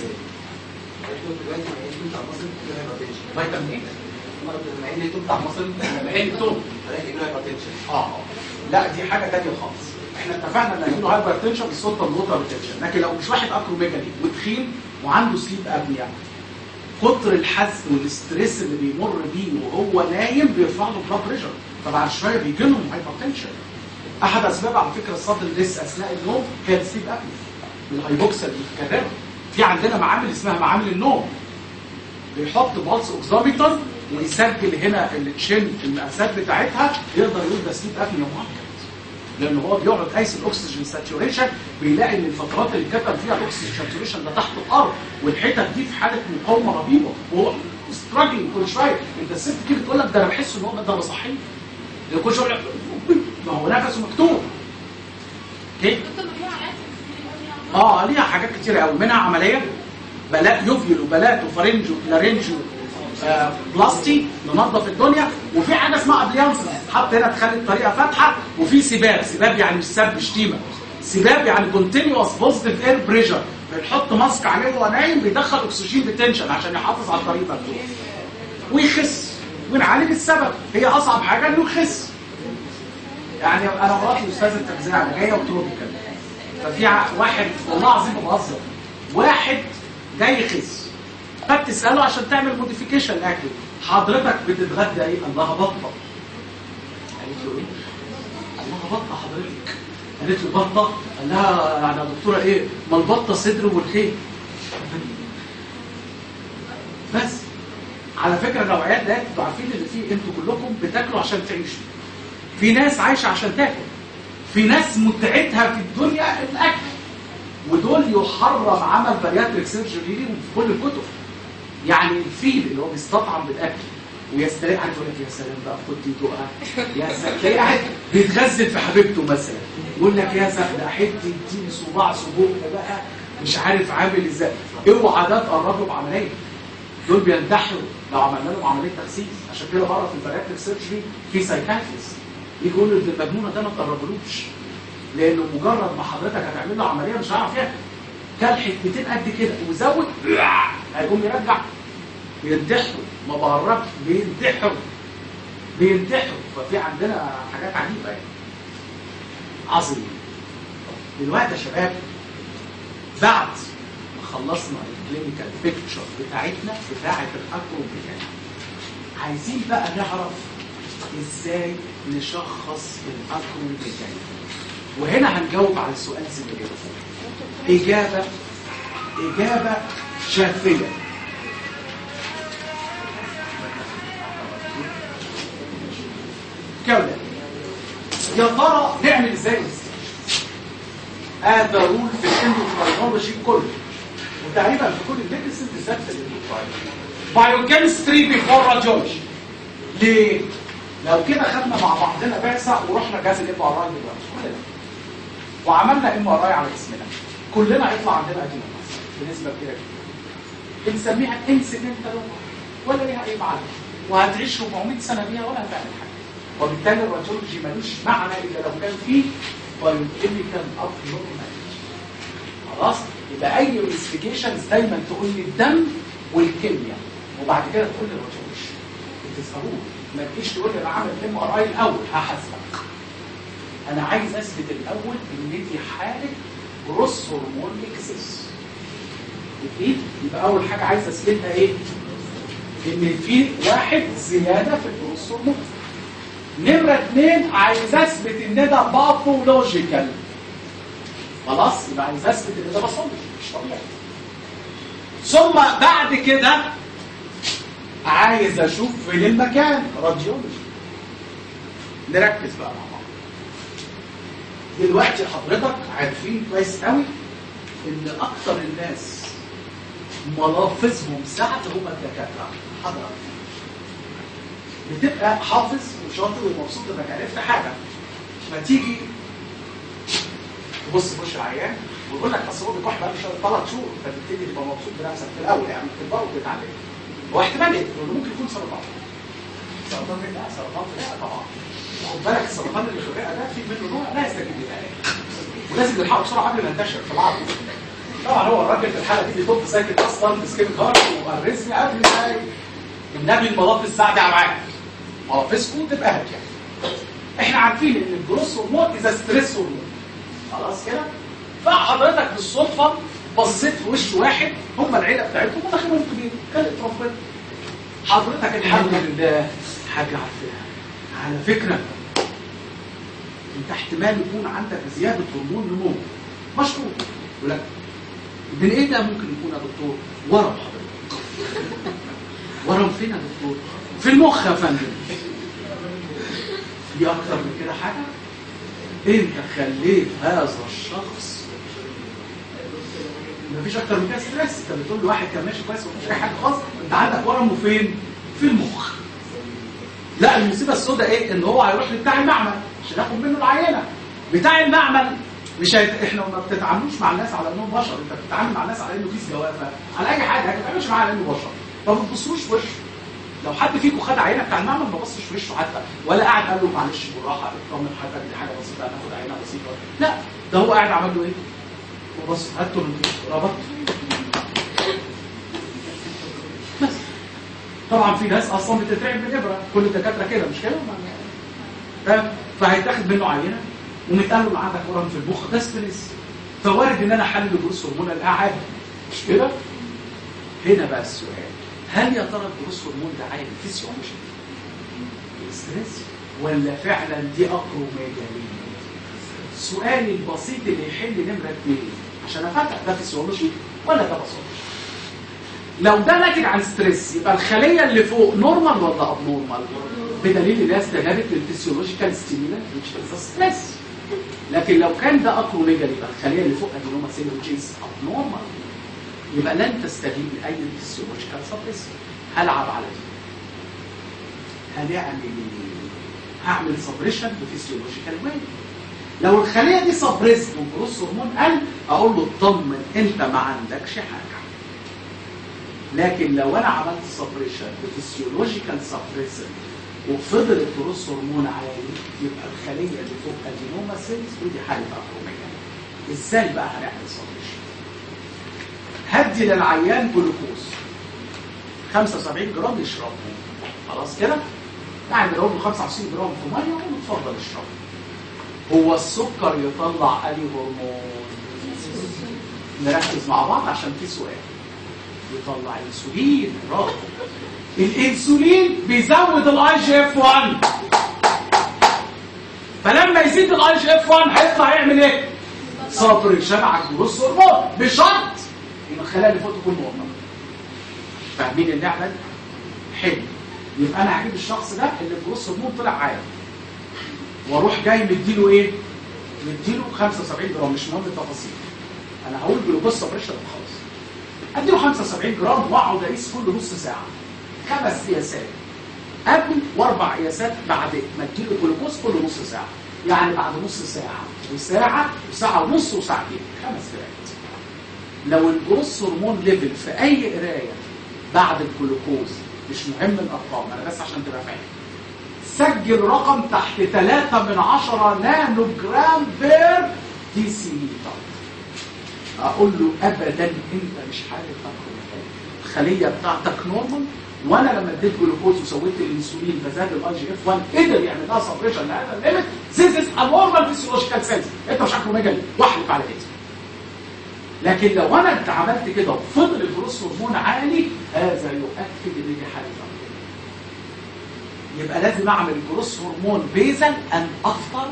كنت دلوقتي العيش بتاع مصر بيجيب هايبرتنشن فيتامين ايه؟ مرض المعين اللي بتاع مصر العين توم هلاقي له هايبرتنشن اه لا دي حاجه تانية خالص احنا اتفقنا ان له هايبر تنشن بالسلطه الوتر ريتنشن لكن لو مش واحد اكروميجالي وتخين وعنده سليب ابنيا كتر الحزن والاستريس اللي بيمر بيه وهو نايم بيرفع له بلاد بريشر فبعد شويه بيجي لهم هايبر تنشن احد اسباب على فكره الصدر الليس اثناء النوم هي السليب ابنيا الهايبوكسا المتكرره في عندنا معامل اسمها معامل النوم بيحط بالس اوكساميتر ويسجل هنا التشين المقاسات بتاعتها يقدر يقول ده سليب ابنيا مؤكد لان هو بيقعد قايس الاكسجين ساتوريشن بيلاقي ان الفترات اللي كتب فيها الاكسجين ساتوريشن ده تحت الارض والحتت دي في حاله مقاومه رهيبه وهو ستراجلينج كل شويه انت الست تيجي تقول لك ده انا بحس ان هو ده بصحي ده كل شويه يقول لك ما هو نفسه مكتوب اوكي دكتور مجموعة علاج اه ليها حاجات كتيره قوي منها عمليه بلاء يوفيل وبلاء وفارنجو لارنجو آه بلاستي ننظف الدنيا وفي حاجه اسمها ابليانسز تتحط هنا تخلي الطريقه فاتحه وفي سباب سباب يعني مش سب شتيمه سباب يعني كونتينوس بوزيتيف اير بريشر بنحط ماسك عليه وهو نايم بيدخل اكسجين بتنشن عشان يحافظ على الطريق مفتوح ويخس ونعالج السبب هي اصعب حاجه انه يخس يعني انا مراتي استاذه تغذيه علاجيه وتروبيكال ففي ع- واحد والله العظيم بهزر واحد جاي يخس فبتساله عشان تعمل موديفيكيشن لاكله حضرتك بتتغدى ايه؟ الله بطه قالت له ايه؟ الله بطه حضرتك قالت له بطه قال لها يعني يا دكتوره ايه؟ ما البطه صدر والخيل بس على فكره النوعيات ديت انتوا عارفين ان في انتوا كلكم بتاكلوا عشان تعيشوا في ناس عايشه عشان تاكل في ناس متعتها في الدنيا الاكل ودول يحرم عمل بارياتريك سيرجري ليهم في كل الكتب يعني الفيل اللي هو بيستطعم بالاكل ويستريح عارف يقول لك يا سلام بقى خد دي دقها يا سلام تلاقيه قاعد بيتغزل في حبيبته مثلا يقول لك يا سلام ده حته اديني صباع سجق بقى مش عارف عامل ازاي اوعى ده تقرب له بعمليه دول بينتحروا لو عملنا لهم عمليه تخسيس عشان كده بره في البارياتريك سيرجري في سايكاتريست يجي يقول له المجنونه ده ما تقربلوش لانه مجرد ما حضرتك هتعمل له عمليه مش هيعرف ياكل كل حتتين قد كده وزود هيقوم يرجع بينتحروا ما بهربش بينتحروا بينتحروا ففي عندنا حاجات عجيبه يعني عظيم دلوقتي يا شباب بعد ما خلصنا الكلينيكال بيكتشر بتاعتنا بتاعه الاكروبيكال عايزين بقى نعرف ازاي نشخص الاكروبيكال وهنا هنجاوب على السؤال زي ما كده اجابه اجابه شافيه كده يا ترى نعمل ازاي هذا رول في الاندوكراينولوجي كله وتقريبا في كل الميديسن بالذات في الاندوكراين بايوكيمستري بيفور راديولوجي ليه؟ لو كده خدنا مع بعضنا بعثه ورحنا جهاز الام ار اي دلوقتي كلنا وعملنا ام ار اي على اسمنا كلنا هيطلع عندنا ادينوماس بنسبه كبيره جدا بنسميها انسيدنتال ولا ليها اي معنى وهتعيش 400 سنه بيها ولا هتعمل حاجه وبالتالي الراديولوجي ملوش معنى الا لو كان فيه بايوكيميكال ابنورماليتي خلاص يبقى اي انفستيجيشنز دايما تقول لي الدم والكيمياء وبعد كده تقول لي الراديولوجي بتسالوه ما تجيش تقول لي انا عامل ام ار اي الاول هحاسبك انا عايز اثبت الاول ان دي حاله جروس هرمون اكسس اكيد يبقى اول حاجه عايز اثبتها ايه ان في واحد زياده في الجروس هرمون نمره اثنين عايز اثبت ان ده باثولوجيكال خلاص يبقى عايز اثبت ان ده باثولوجي مش طبيعي ثم بعد كده عايز اشوف فين المكان راديولوجي نركز بقى مع بعض دلوقتي حضرتك عارفين كويس قوي ان اكتر الناس ملافظهم سعد هم الدكاتره حضرتك بتبقى حافظ وشاطر ومبسوط انك عرفت حاجه فتيجي تبص في وش العيان ويقول لك اصل هو بيكح بقى ثلاث شهور فتبتدي تبقى مبسوط بنفسك في الاول يعني بتكبر وبتتعلم هو احتمال ايه؟ انه ممكن يكون سرطان سرطان في لا سرطان في لا طبعا خد بالك السرطان اللي في الرئه ده في منه نوع لا يستجيب للعلاج ولازم نلحقه بسرعه قبل ما ينتشر في العظم طبعا هو الراجل في الحاله دي بيطب ساكت اصلا بسكيميك هارت وارزمي قبل ما النبي الملافظ ساعد على معاك ملافظكم تبقى هات يعني احنا عارفين ان الجروس هرمون اذا ستريس هرمون خلاص كده فحضرتك بالصدفه بصيت في وش واحد هم العيله بتاعتهم وداخلهم كبير كانت ربنا حضرتك الحمد لله حاجه عارفها على فكره انت احتمال يكون عندك زياده هرمون نمو مشروط يقول لك من ايه ده ممكن يكون يا دكتور ورم حضرتك ورم فين يا دكتور في المخ يا فندم دي اكتر من كده حاجه انت خليت هذا الشخص مفيش اكتر من كده ستريس انت بتقول لواحد كان ماشي كويس ومفيش اي حاجه خالص انت عندك ورمه فين في المخ لا المصيبه السوداء ايه ان هو هيروح لبتاع المعمل عشان ياخد منه العينه بتاع المعمل مش هيت... احنا ما بتتعاملوش مع الناس على انهم بشر انت بتتعامل مع الناس على انه كيس جوافه على اي حاجه ما بتتعاملش معاه على انه بشر ما بتبصوش في وشه لو حد فيكم خد عينه بتاع المعمل ما بصش في وشه حتى ولا قاعد قال له معلش بالراحه اطمن حضرتك دي حاجه بسيطه هناخد عينه بسيطه لا ده هو قاعد عمل له ايه؟ وبص هاته من ربط بس طبعا في ناس اصلا بتترعب من الابره كل الدكاتره كده مش كده؟ فاهم؟ فهيتاخد منه عينه ومتقال له ان عندك ورم في المخ ده ستريس فوارد ان انا احلل جروس هرمون القاعد مش كده؟ هنا بقى السؤال هل يا ترى الجروس هرمون ده عامل فيسيولوجي؟ ستريس ولا فعلا دي اكروميجالي؟ سؤالي البسيط اللي يحل نمره اثنين عشان افتح ده فيسيولوجي ولا ده باثولوجي؟ لو ده ناتج عن ستريس يبقى الخليه اللي فوق نورمال ولا اب نورمال؟ بدليل انها استجابت للفسيولوجيكال ستيمولا which is ستريس لكن لو كان ده اكروميجالي يبقى الخليه اللي فوق ادينوما سيل which is abnormal يبقى لن تستجيب لاي فسيولوجيكال سبريس هلعب على دي هنعمل ايه؟ هعمل سبريشن بفسيولوجيكال واي لو الخليه دي سبريست وجروس هرمون قل اقول له اطمن انت ما عندكش حاجه لكن لو انا عملت سبريشن بفسيولوجيكال سبريسن وفضل الجروس هرمون عالي يبقى الخليه اللي فوق ادينوما سيلز ودي حاله اكروميجالي ازاي بقى هنعمل سبريشن هدي للعيان جلوكوز 75 جرام يشربه خلاص كده يعني بنقول له 25 جرام في ميه وقول له اتفضل اشرب هو السكر يطلع اي هرمون نركز مع بعض عشان في سؤال يطلع انسولين برافو الانسولين بيزود الاي جي اف 1 فلما يزيد الاي جي اف 1 هيطلع يعمل ايه؟ سبريشن على الجروس هرمون بشرط ان الخلايا اللي فوق تكون مؤمنه فاهمين اللعبه دي؟ حلو يبقى انا هجيب الشخص ده اللي الجروس هرمون طلع عالي واروح جاي مديله ايه؟ مديله 75 جرام مش مهم التفاصيل انا هقول جلوكوز سبريشن وخلاص اديله 75 جرام واقعد اقيس كل نص ساعه خمس قياسات قبل واربع قياسات بعد ما تجيله جلوكوز كل نص ساعه يعني بعد نص ساعه وساعه وساعه ونص وساعتين خمس قراءات لو الجروس هرمون ليفل في اي قرايه بعد الجلوكوز مش مهم الارقام انا بس عشان تبقى فاهم سجل رقم تحت 3 من 10 نانو جرام بير دي سي لتر اقول له ابدا انت مش حالة تقريبا الخليه بتاعتك نورمال وانا لما اديت جلوكوز وسويت الانسولين فزاد الاي جي اف 1 قدر يعمل لها سبريشن لهذا الليمت ذيس از نورمال فيسيولوجيكال سيلز انت مش اكروميجالي واحلف على كده لكن لو انا انت عملت كده وفضل الجروس هرمون عالي هذا يؤكد ان دي حاله تقريبا يبقى لازم اعمل جروس هرمون بيزل ان افتر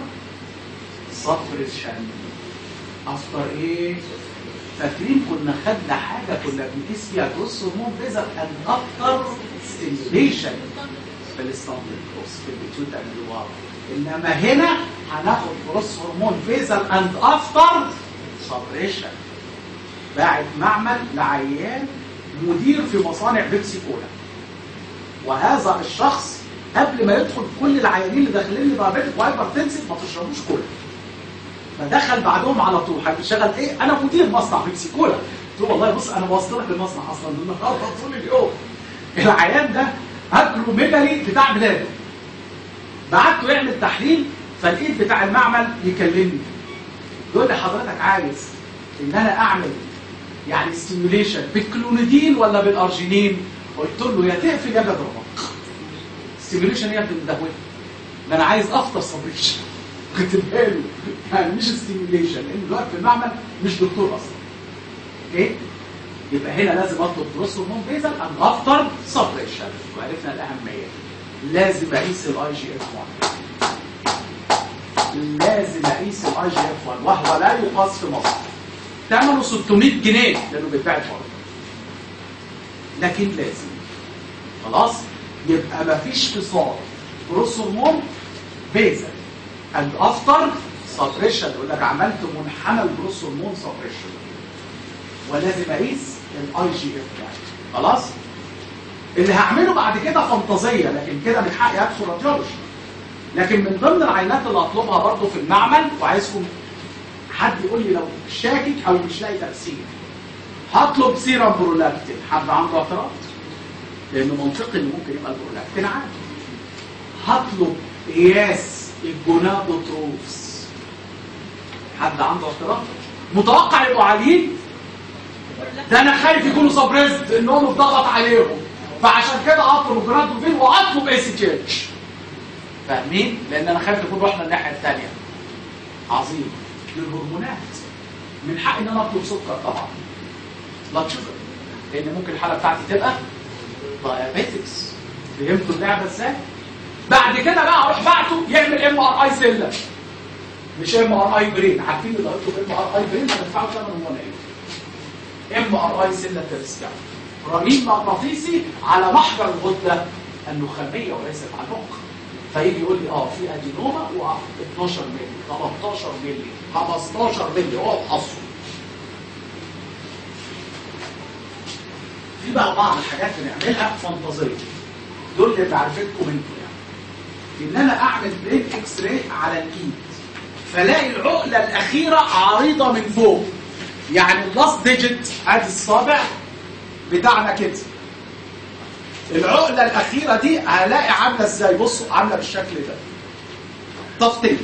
سبريشن افتر ايه فاكرين كنا خدنا حاجه كنا بنقيس فيها جروس هرمون بيزل ان افتر ستيميوليشن في الاستامبل كروس في البيتيوت الانوار انما هنا هناخد جروس هرمون بيزل اند افتر سبريشن باعت معمل لعيان مدير في مصانع بيبسي كولا وهذا الشخص قبل ما يدخل كل العيانين اللي داخلين لي دايابيتك وهايبر تنسف ما تشربوش كولا فدخل بعدهم على طول هتشتغل ايه انا مدير مصنع بيبسي كولا قلت له والله بص انا بوصلك المصنع اصلا النهارده طول اليوم العيان ده اكله ميجالي بتاع بلاده بعته يعمل تحليل فلقيت بتاع المعمل يكلمني يقول لي حضرتك عايز ان انا اعمل يعني ستيميوليشن بالكلونيدين ولا بالارجينين قلت له يا تقفل يا اضربك ستيميوليشن هي بتدهوي ده انا عايز افطر سبريشن خدت باله يعني مش ستيميوليشن لان دلوقتي في المعمل مش دكتور اصلا اوكي يبقى هنا لازم اطلب جروس هرمون بيزل ان افتر سبريشن وعرفنا الاهميه لازم اقيس الاي جي اف 1 لازم اقيس الاي جي اف 1 وهو لا يقاس في مصر ثمنه 600 جنيه لانه بيتباع بره لكن لازم خلاص يبقى مفيش فصال جروس هرمون بيزل اند افتر سبريشن يقول لك عملت منحنى الجروس هرمون سبريشن ولازم اقيس الاي جي اف يعني خلاص اللي هعمله بعد كده فانتازيه لكن كده من حقي ادخل راديولوجي لكن من ضمن العينات اللي هطلبها برضه في المعمل وعايزكم حد يقول لي لو شاكك او مش لاقي تفسير هطلب سيرم برولاكتين حد عنده اعتراض لانه منطقي ان ممكن يبقى البرولاكتين عادي هطلب قياس الجونادوتروفس حد عنده اعتراض متوقع يبقوا عاليين ده انا خايف يكونوا سبريزد انهم اتضغط عليهم فعشان كده اطلب جرادوفين واطلب اي سي تي اتش فاهمين لان انا خايف نكون رحنا الناحيه الثانيه عظيم للهرمونات من حق ان انا اطلب سكر طبعا بلاد شوجر لان ممكن الحاله بتاعتي تبقى دايابيتكس فهمتوا اللعبه ازاي بعد كده بقى اروح بعته يعمل ام ار اي سيلة مش ام ار اي برين عارفين اللي قلتوا ام ار اي برين هتدفعوا ثمن ولا ايه ام ار اي سيلة ترسكا رنين مغناطيسي على محجر الغده النخاميه وليست على المخ فيجي يقول لي اه في ادينوما و 12 مللي 13 مللي 15 مللي هو حصه في بقى بعض الحاجات بنعملها فانتازيه دول اللي معرفتكم انتوا يعني ان انا اعمل برين اكس راي على الايد فلاقي العقله الاخيره عريضه من فوق يعني اللاست ديجيت ادي الصابع بتاعنا كده العقله الاخيره دي هلاقي عامله ازاي بصوا عامله بالشكل ده تفطيق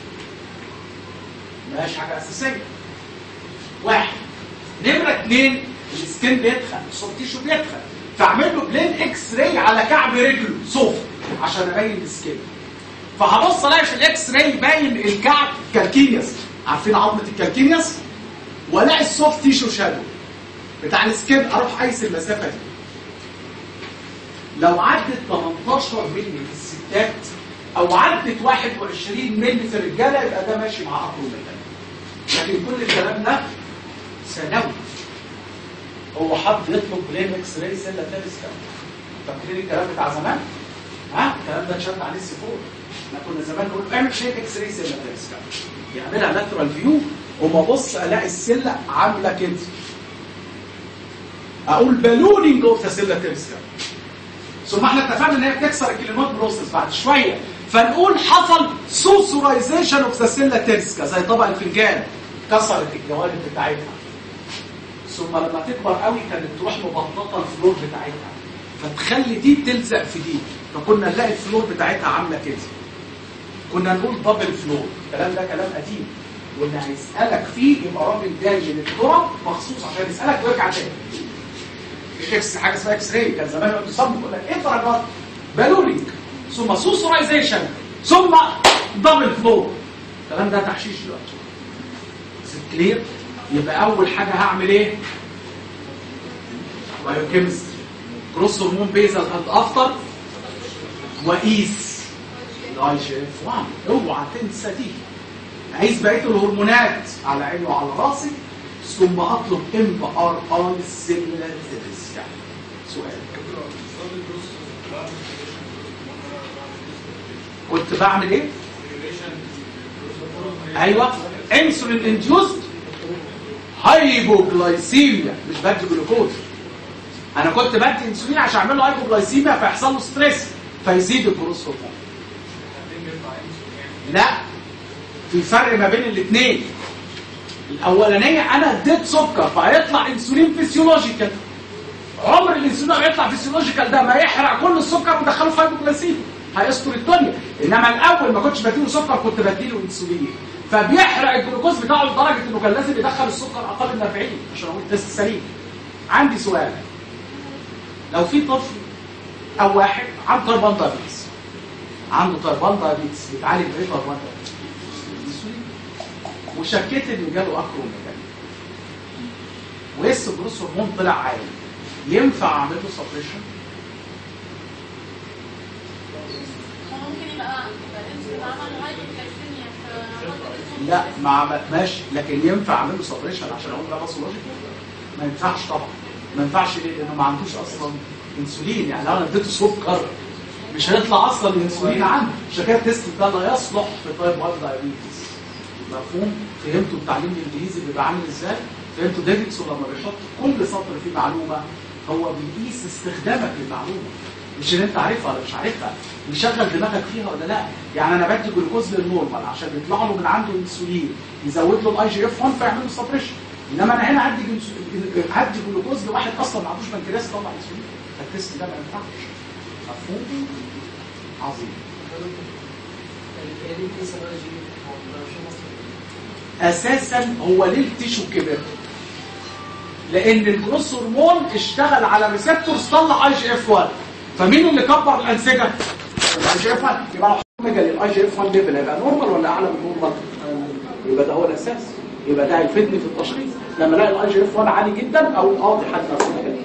ماشي حاجه اساسيه واحد نمره اثنين السكين بيدخل السوفت تيشو بيدخل فاعمل له بلين اكس راي على كعب رجله سوفت عشان ابين السكين فهبص الاقي في الاكس راي باين الكعب كالكينيوس عارفين عظمه الكالكينيوس والاقي السوفت تيشو شادو بتاع السكين اروح قايس المسافه دي لو عدت 18 مللي في الستات او عدت 21 مللي في الرجاله يبقى ده ماشي مع اقوى من لكن كل الكلام ده ثانوي هو حد يطلب بلين اكس راي سيلا تيلسكوب فاكرين الكلام بتاع زمان؟ ها الكلام ده اتشد عليه السفور احنا كنا زمان نقول اعمل شيء اكس راي سيلا تيلسكوب يعملها لاترال فيو وما ابص الاقي السله عامله كده اقول بالونينج اوف ذا سيلا تيلسكوب ثم احنا اتفقنا ان هي بتكسر الكلينوت بروسيس بعد شويه فنقول حصل سوسورايزيشن اوف ذا سيلا تيرسكا زي طبق الفنجان كسرت الجوانب بتاعتها ثم لما تكبر قوي كانت تروح مبططه الفلور بتاعتها فتخلي دي تلزق في دي فكنا نلاقي الفلور بتاعتها عامله كده كنا نقول دبل فلور الكلام ده كلام قديم واللي هيسالك فيه يبقى راجل جاي من التراب مخصوص عشان يسالك ويرجع تاني اكس حاجه اسمها اكس راي كان زمان يقعد يصمم يقول لك ايه درجات بالونينج ثم سوسورايزيشن ثم دبل فلور الكلام ده تحشيش دلوقتي كلير يبقى اول حاجه هعمل ايه بايوكيمستري جروس هرمون بيزل اند افتر وقيس الاي جي اف 1 اوعى تنسى دي عايز بقيه الهرمونات على عيني وعلى راسي ثم اطلب ام ار اي سيلولار يعني سؤال كنت بعمل ايه ايوه انسولين انديوست هايبوجلايسيميا مش بدي جلوكوز انا كنت بدي انسولين عشان اعمل له هايبوجلايسيميا فيحصل له ستريس فيزيد الجلوكوز هرمون لا في فرق ما بين الاثنين الاولانيه انا اديت سكر فهيطلع انسولين فيسيولوجيكال عمر الانسولين اللي يطلع فيسيولوجيكال ده ما يحرق كل السكر ويدخله في هايبوجلايسيميا هيستر الدنيا انما الاول ما كنتش بديله سكر كنت بديله انسولين فبيحرق الجلوكوز بتاعه لدرجه انه كان لازم يدخل السكر اقل من 40 عشان اقول تيست سليم عندي سؤال لو في طفل او واحد عنده تايبان دايابيتس عنده تايبان دايابيتس بيتعالج بايه تايبان دايابيتس انسولين وشكيت ان جاله اكروميجالي واس جروس هرمون طلع عالي ينفع اعمل له سبريشن ممكن يبقى يبقى الانسولين عمل هايبوكالسيميا في لا ما عمل ماشي لكن ينفع اعمل له سبريشن عشان اقول ده باثولوجيكال ما ينفعش طبعا ما ينفعش ليه لانه ما عندوش اصلا انسولين يعني لو انا اديته سكر مش هيطلع اصلا الانسولين عنده عشان كده التست ده لا يصلح في تايب 1 دايابيتس مفهوم فهمتوا التعليم الانجليزي بيبقى عامل ازاي فهمتوا ديفيدسون لما بيحط كل سطر فيه معلومه هو بيقيس استخدامك للمعلومه مش ان انت عارفها ولا مش عارفها يشغل دماغك فيها ولا لا يعني انا بدي جلوكوز للنورمال عشان يطلع له من عنده انسولين يزود له الاي جي اف 1 فيعمل له سبريشن انما انا هنا هدي جنس- هدي جلوكوز لواحد اصلا ما عندوش بنكرياس يطلع انسولين فالتست ده ما ينفعش مفهوم عظيم اساسا هو ليه التيشو كبر لان الجروس هرمون اشتغل على ريسبتورز طلع اي جي اف 1 فمين اللي كبر الانسجه الاي جي اف 1 يبقى ميجا الاي جي اف 1 ليفل هيبقى نورمال ولا اعلى من نورمال يبقى ده هو الاساس يبقى ده هيفيدني في التشخيص لما الاقي الاي جي اف 1 عالي جدا او اه دي حاجه مفهومة.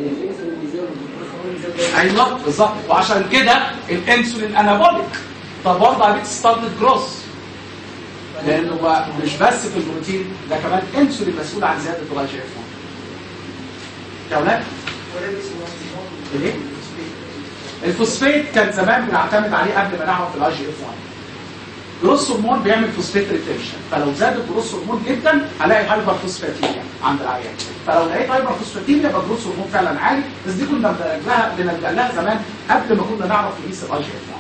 ايوه بالظبط وعشان كده الانسولين انابوليك طب برضه عليك ستارتد جروس لانه بقى مش بس في البروتين ده كمان انسولين مسؤول عن زياده الاي جي اف 1 يا اولاد الايه الفوسفات كان زمان بنعتمد عليه قبل ما نعرف الاي جي اف 1 جروس هرمون بيعمل فوسفات ريتنشن فلو زاد الجروس هرمون جدا هلاقي هايبر فوسفاتيميا عند العيان فلو لقيت هايبر فوسفاتيميا يبقى جروس هرمون فعلا عالي بس دي كنا بنلجأ لها بنلجأ لها زمان قبل ما كنا نعرف نقيس الاي جي اف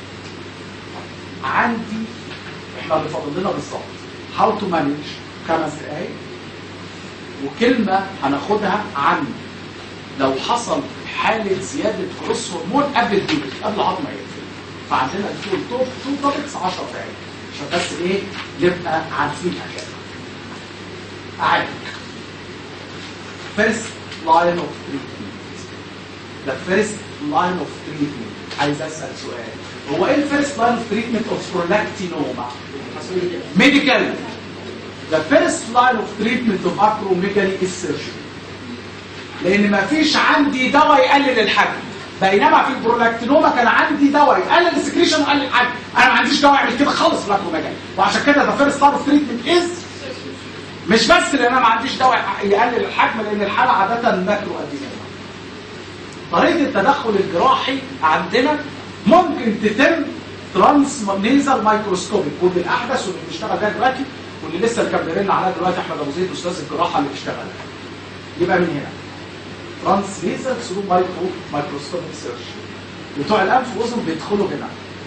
1 عندي احنا اللي فاضل لنا بالظبط هاو تو مانج خمس دقايق وكلمه هناخدها عن لو حصل حاله زياده جروس هرمون قبل الدوز قبل عظمه يقفل فعندنا التول توب تو توبكس 10 دقايق عشان بس ايه نبقى عارفين حاجات اعالج فيرست لاين اوف تريتمنت ذا فيرست لاين اوف تريتمنت عايز اسال سؤال هو ايه الفيرست لاين اوف تريتمنت اوف برولاكتينوما ميديكال The first line of treatment of acromegaly is surgery. لان ما فيش عندي دواء يقلل الحجم بينما في البرولاكتينوما كان عندي دواء يقلل السكريشن ويقلل الحجم انا ما عنديش دواء يعمل كده خالص في الاكروميجالي وعشان كده ده فيرست لاين اوف تريتمنت از مش بس لان انا ما عنديش دواء يقلل الحجم لان الحاله عاده ماكرو ادينوما طريقه التدخل الجراحي عندنا ممكن تتم ترانس نيزل مايكروسكوبيك ودي الاحدث واللي بنشتغل بيها دلوقتي واللي لسه اللي كان بيرن عليها دلوقتي احمد ابو زيد استاذ الجراحه اللي بيشتغل يبقى من هنا ترانس نيزل ثرو مايكرو مايكروسكوبيك سيرش بتوع الانف واذن بيدخلوا هنا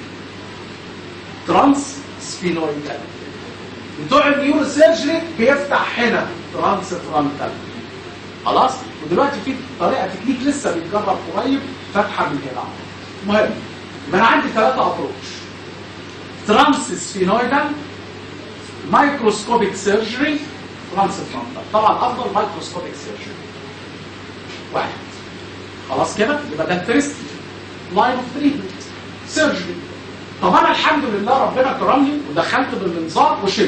ترانس سبينويدال بتوع النيورو سيرجري بيفتح هنا ترانس فرونتال خلاص ودلوقتي في طريقه تكنيك لسه بيتجرب قريب فتحه من هنا المهم يبقى انا عندي ثلاثه ابروتش ترانس سفينويدال مايكروسكوبيك سيرجري ترانس فرونتال طبعا افضل مايكروسكوبيك سيرجري واحد خلاص كده يبقى ده الفيرست لاين اوف تريتمنت سيرجري طب انا الحمد لله ربنا كرمني ودخلت بالمنظار وشلت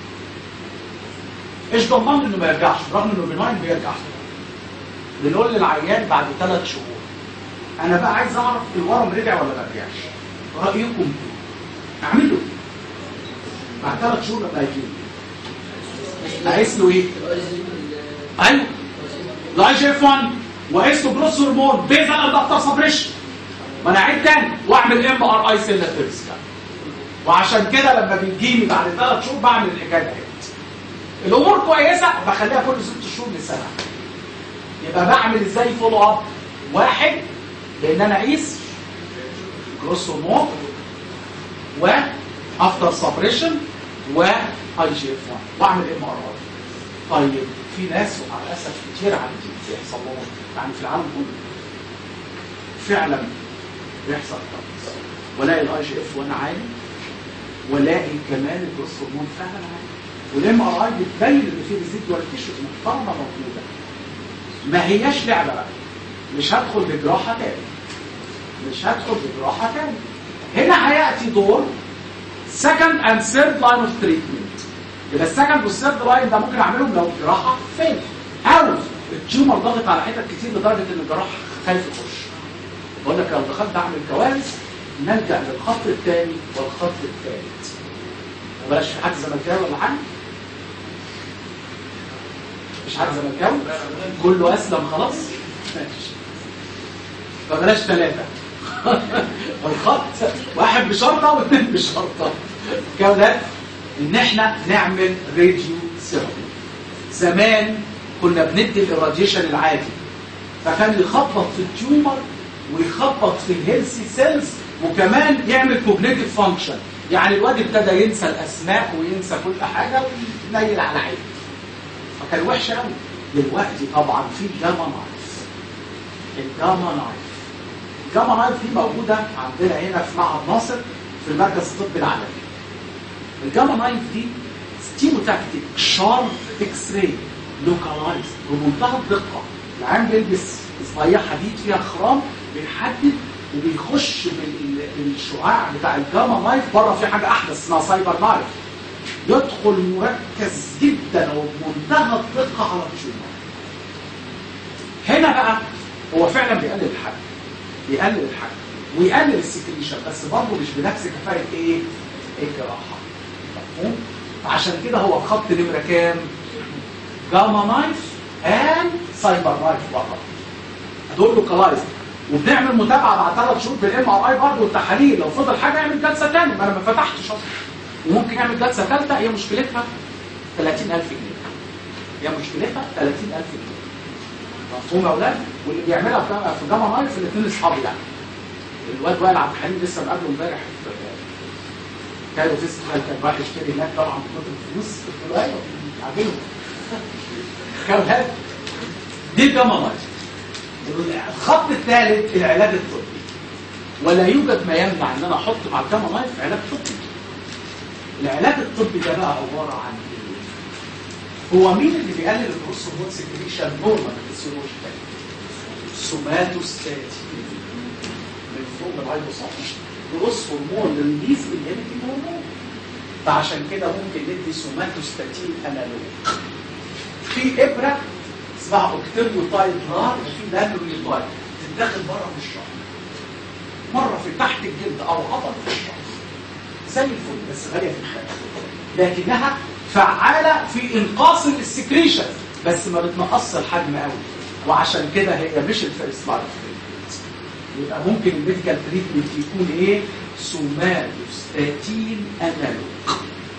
ايش ضمن انه ما يرجعش رغم انه بناين بيرجع بنقول للعيان بعد ثلاث شهور انا بقى عايز اعرف الورم رجع ولا ما رجعش رايكم ايه اعمله بعد ثلاث شهور لما يجي اقيس له ايه ايوه الاي جي اف 1 واقيس له جروس هرمون بيزل ادابتر سبريشن ما انا اعيد تاني واعمل ام ار اي سيل سكان وعشان كده لما بيجيني بعد ثلاث شهور بعمل الحكايه ديت الامور كويسه بخليها كل ست شهور لسنه يبقى بعمل ازاي فولو اب واحد لان انا اقيس جروس هرمون و افتر سبريشن و اي جي اف 1 واعمل ام ار اي طيب في ناس ومع الاسف كتير عندي بيحصل لهم يعني في العالم كله فعلا بيحصل كده ولاقي الاي جي اف 1 عالي ولاقي كمان الجروس هرمون فعلا عالي والام ار اي بتبين ان في ريزيدوال تيشوز محترمه موجوده ما هياش لعبه بقى مش هدخل بجراحه تاني مش هدخل بجراحه تاني هنا هياتي دور second and third line of treatment يبقى السكند والثيرد لاين ده ممكن اعملهم لو الجراحه فين او التيومر ضاغط على حتت كتير لدرجه ان الجراح خايف يخش بقول لك لو دخلت اعمل كوارث نلجا للخط الثاني والخط الثالث بلاش في حد زملكاوي ولا حاجه مش حد زملكاوي كله اسلم خلاص ماشي فبلاش ثلاثه والخط واحد بشرطه واثنين بشرطه كده ان احنا نعمل راديو ثيرابي زمان كنا بندي الراديشن العادي فكان يخبط في التيومر ويخبط في الهيلثي سيلز وكمان يعمل كوجنيتيف فانكشن يعني الواد ابتدى ينسى الاسماء وينسى كل حاجه وينيل على عينه فكان وحش قوي دلوقتي طبعا في جاما نايف الجاما نايف الجاما نايف دي موجوده عندنا هنا في معهد ناصر في المركز الطبي العالمي الجاما نايف دي ستيموتاكتيك شارب اكس راي لوكالايز بمنتهى الدقه العيان بيلبس صبايع حديد فيها خرام بيحدد وبيخش بال- بالشعاع بتاع الجاما نايف بره في حاجه احدث اسمها سايبر نايف يدخل مركز جدا وبمنتهى الدقه على التيومر هنا بقى هو فعلا بيقلل الحجم بيقلل الحجم ويقلل السكريشن بس برضه مش بنفس كفاءه ايه؟ الجراحه مفهوم؟ عشان كده هو الخط نمره كام؟ جاما نايف اند سايبر نايف فقط دول لوكالايزد وبنعمل متابعه بعد ثلاث شهور بالام ار اي برضه والتحاليل لو فضل حاجه يعمل جلسه ثانيه ما انا ما فتحتش اصلا وممكن يعمل جلسه ثالثه هي مشكلتها 30000 جنيه هي مشكلتها 30000 جنيه مفهوم يا اولاد واللي بيعملها في جامعة- في جاما نايف الاثنين اصحابي يعني الواد وائل عبد الحليم لسه مقابله امبارح في كايرو فيستيفال كان رايح يشتري هناك طبعا بكتر الفلوس قلت له ايوه عاجبه كمان دي الجاما نايف الخط الثالث العلاج الطبي ولا يوجد ما يمنع ان انا احط مع الجاما نايف علاج طبي العلاج الطبي ده بقى عباره عن ايه هو مين اللي بيقلل الجروس هرمون سكريشن نورمال فيسيولوجيكال سوماتوستاتين من فوق الهايبوثالاموس جروس هرمون ريليز انهبيتنج هرمون فعشان كده ممكن ندي سوماتوستاتين انالوج في ابره اسمها اوكتيريوتايد نار وفي لانوليوتايد تتدخل بره من الشعر مره في تحت الجلد او عضل في الشعر زي الفل بس غاليه في الخارج لكنها فعاله في انقاص السكريشن بس ما بتنقصش الحجم قوي وعشان كده هي مش الفيرست لاين يبقى ممكن الميديكال تريتمنت يكون ايه سوماتوستاتين انالوج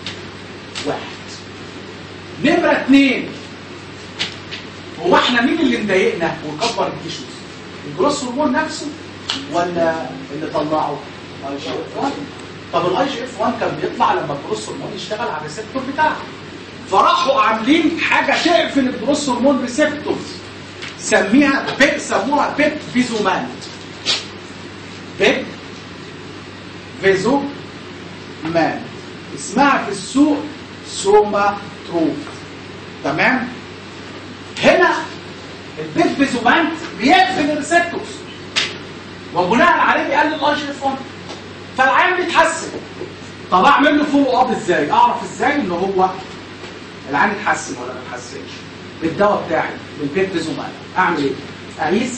واحد نمره اثنين هو احنا مين اللي مضايقنا وكبر التيشوز الجروس هرمون نفسه ولا اللي طلعه اي جي اف 1 طب الاي جي اف 1 كان بيطلع لما الجروس هرمون يشتغل على الريسبتور بتاعه فراحوا عاملين حاجه تقفل الجروس هرمون ريسبتورز سميها بيب سموها بيب فيزومانت بيب فيزو مان اسمها في السوق سوما تروف تمام هنا البيب فيزومانت بيقفل الريسبتورز وبناء عليه بيقلل الاي جي اف 1 فالعين بيتحسن طب اعمل له فولو اب ازاي اعرف ازاي ان هو العين اتحسن ولا ما اتحسنش بالدواء بتاعي بالبيب فيزومانت اعمل ايه اقيس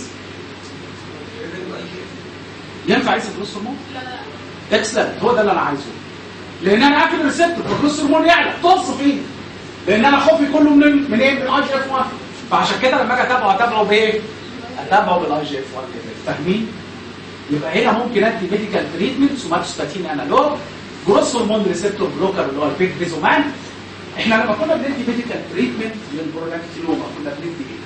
ينفع اقيس الجلوس هرمون لا لا لا اكسلنت هو ده اللي انا عايزه لان انا قافل الريسبتور فالجلوس هرمون يعلى طص فيه لان انا خوفي كله من من ايه من الاي جي اف 1 فعشان كده لما اجي اتابعه اتابعه بايه اتابعه بالاي جي اف 1 كده فاهمين يبقى هنا ممكن ادي ميديكال تريتمنت سوماتوستاتين انالوج جروس هرمون ريسبتور بلوكر اللي هو البيك فيزومان احنا لما كنا بندي ميديكال تريتمنت للبرولاكتينوما كنا بندي ايه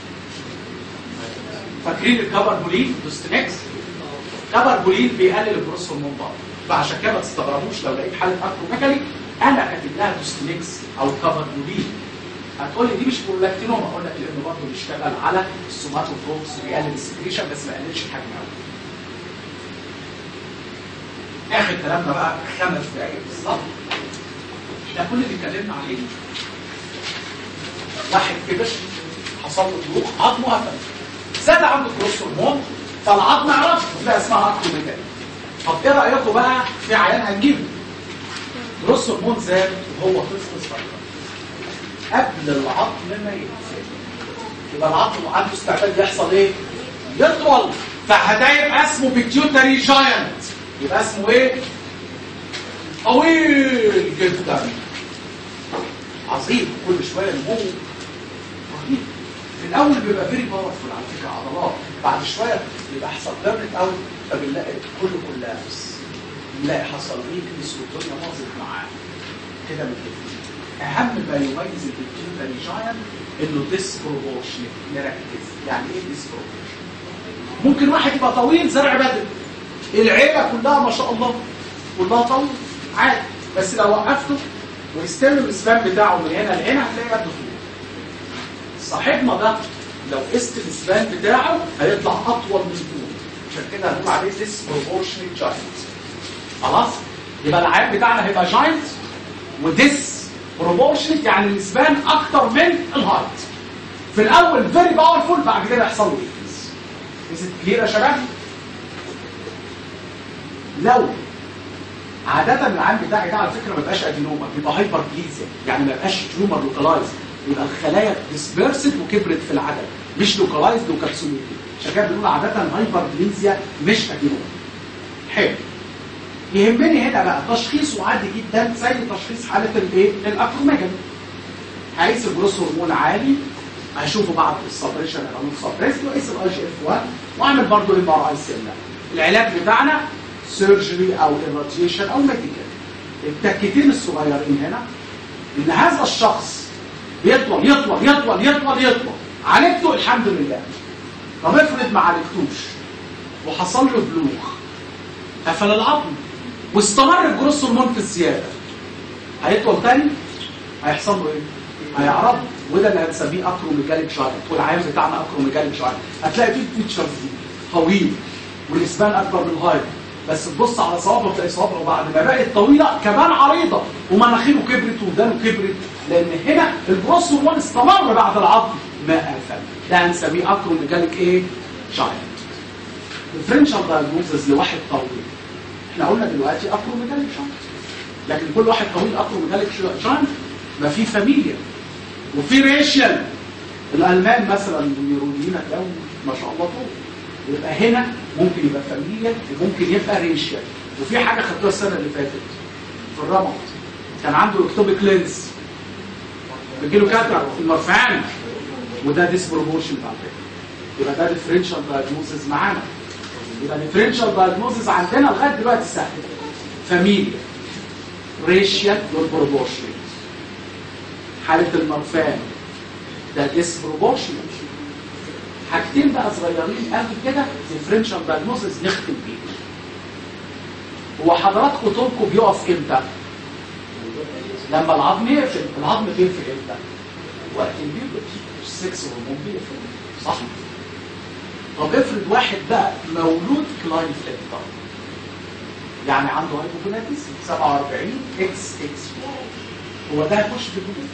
فاكرين الكابربولين دوستنكس كابربولين بيقلل الجروس هرمون برضه فعشان كده ما تستغربوش لو لقيت حاله اكروميجالي انا كاتب لها دوستنكس او كابربولين هتقول لي دي مش برولاكتينوما اقول لك لانه برضه بيشتغل على السوماتوفوكس بيقلل السكريشن بس ما يقللش الحجم قوي اخر كلامنا بقى خمس دقايق بالظبط احنا كل اللي اتكلمنا عليه واحد كبر حصل له بلوغ عظمه قفل زاد عنده كروس هرمون فالعظم عرف تلاقي اسمها اكروميجالي طب ايه رايكم بقى في عيان هنجيبه كروس هرمون زاد وهو طفل صغير قبل العظم ما يتزاد يبقى العظم عنده استعداد يحصل ايه؟ يطول فهيبقى اسمه بيتيوتري جاينت يبقى اسمه ايه؟ طويل جدا عظيم كل شويه نمو رهيب في الاول بيبقى فيري باورفول على فكره عضلات بعد شويه بيبقى يحصل بيرنت اوت فبنلاقي كله كولابس بنلاقي حصل ويكنس والدنيا باظت معاه كده من كده اهم ما يميز البيتيوتري جاينت انه ديسبروبورشنت نركز يعني ايه ديسبروبورشنت ممكن واحد يبقى طويل زرع بدل العيله كلها ما شاء الله كلها طويل عادي بس لو وقفته ويستلم الاسبان بتاعه من هنا لهنا هتلاقي قد طول صاحبنا ده لو قست الاسبان بتاعه هيطلع اطول من طول عشان كده هنقول عليه disproportionate giant خلاص يبقى العيب بتاعنا هيبقى جاينت وديس بروبورشنت يعني الاسبان اكتر من الهايت في الاول فيري باورفول بعد كده يحصل له ويكنس از كلير يا شباب لو عادة العام بتاعي ده على فكرة ما بيبقاش ادينوما بيبقى هايبر بليزيا يعني ما بيبقاش تيومر لوكالايز يبقى الخلايا ديسبيرسد وكبرت في العدد مش لوكالايزد وكبسوليتد عشان كده بنقول عادة هايبر بليزيا مش ادينوما حلو يهمني هنا بقى تشخيصه عادي جدا زي تشخيص حالة الايه الاكروميجالي هيقيس الجروس هرمون عالي هشوفه بعد السبريشن او السبريس واقيس الاي جي اف 1 واعمل برضه ام ار اي سيلة العلاج بتاعنا سيرجري او irradiation او ميديكال التكتين الصغيرين هنا ان هذا الشخص يطول يطول يطول يطول يطول عالجته الحمد لله طب افرض ما عالجتوش وحصل له بلوغ قفل العظم واستمر الجروس هرمون في الزياده هيطول تاني هيحصل له ايه؟ هيعرض وده اللي هنسميه اكروميجاليك جاينت والعيان بتاعنا اكروميجاليك جاينت هتلاقي فيه فيتشرز دي طويل والاسبان اكبر من الهايت بس تبص على صوابعه تلاقي صوابعه بعد ما بقت طويله كمان عريضه ومناخيره كبرت ودانه كبرت لان هنا الجروس هرمون استمر بعد العظم ما قفل ده هنسميه اكروميجاليك ايه؟ جاينت الفرنشال دايجنوزز لواحد طويل احنا قلنا دلوقتي اكروميجاليك جاينت لكن كل واحد طويل اكروميجاليك جاينت ما في فاميليا وفي ريشيال الالمان مثلا النيروليين هتلاقوا ما شاء الله طول يبقى هنا ممكن يبقى فاميليا وممكن يبقى ريشيال وفي حاجه خدتوها السنه اللي فاتت في الرمض كان عنده اكتوبيك لينز بيجيله كاتراك في المرفعان وده ديسبروبورشن على فكره يبقى ده ديفرنشال دايجنوزز معانا يبقى ديفرنشال دايجنوزز عندنا لغايه دلوقتي سهل فاميليا ريشيال والبروبورشن حاله المرفان ده ديسبروبورشن حاجتين بقى صغيرين قوي كده ديفرنشال دايجنوستس نختم بيه هو حضراتكم طولكم بيقف امتى؟ لما العظم يقفل العظم بيقفل امتى؟ وقت البيوبرتي السكس هرمون بيقفل صح؟ طب افرض واحد بقى مولود كلاين فليكتر يعني عنده هايبوجوناتيزم 47 اكس اكس هو ده هيخش في الجلود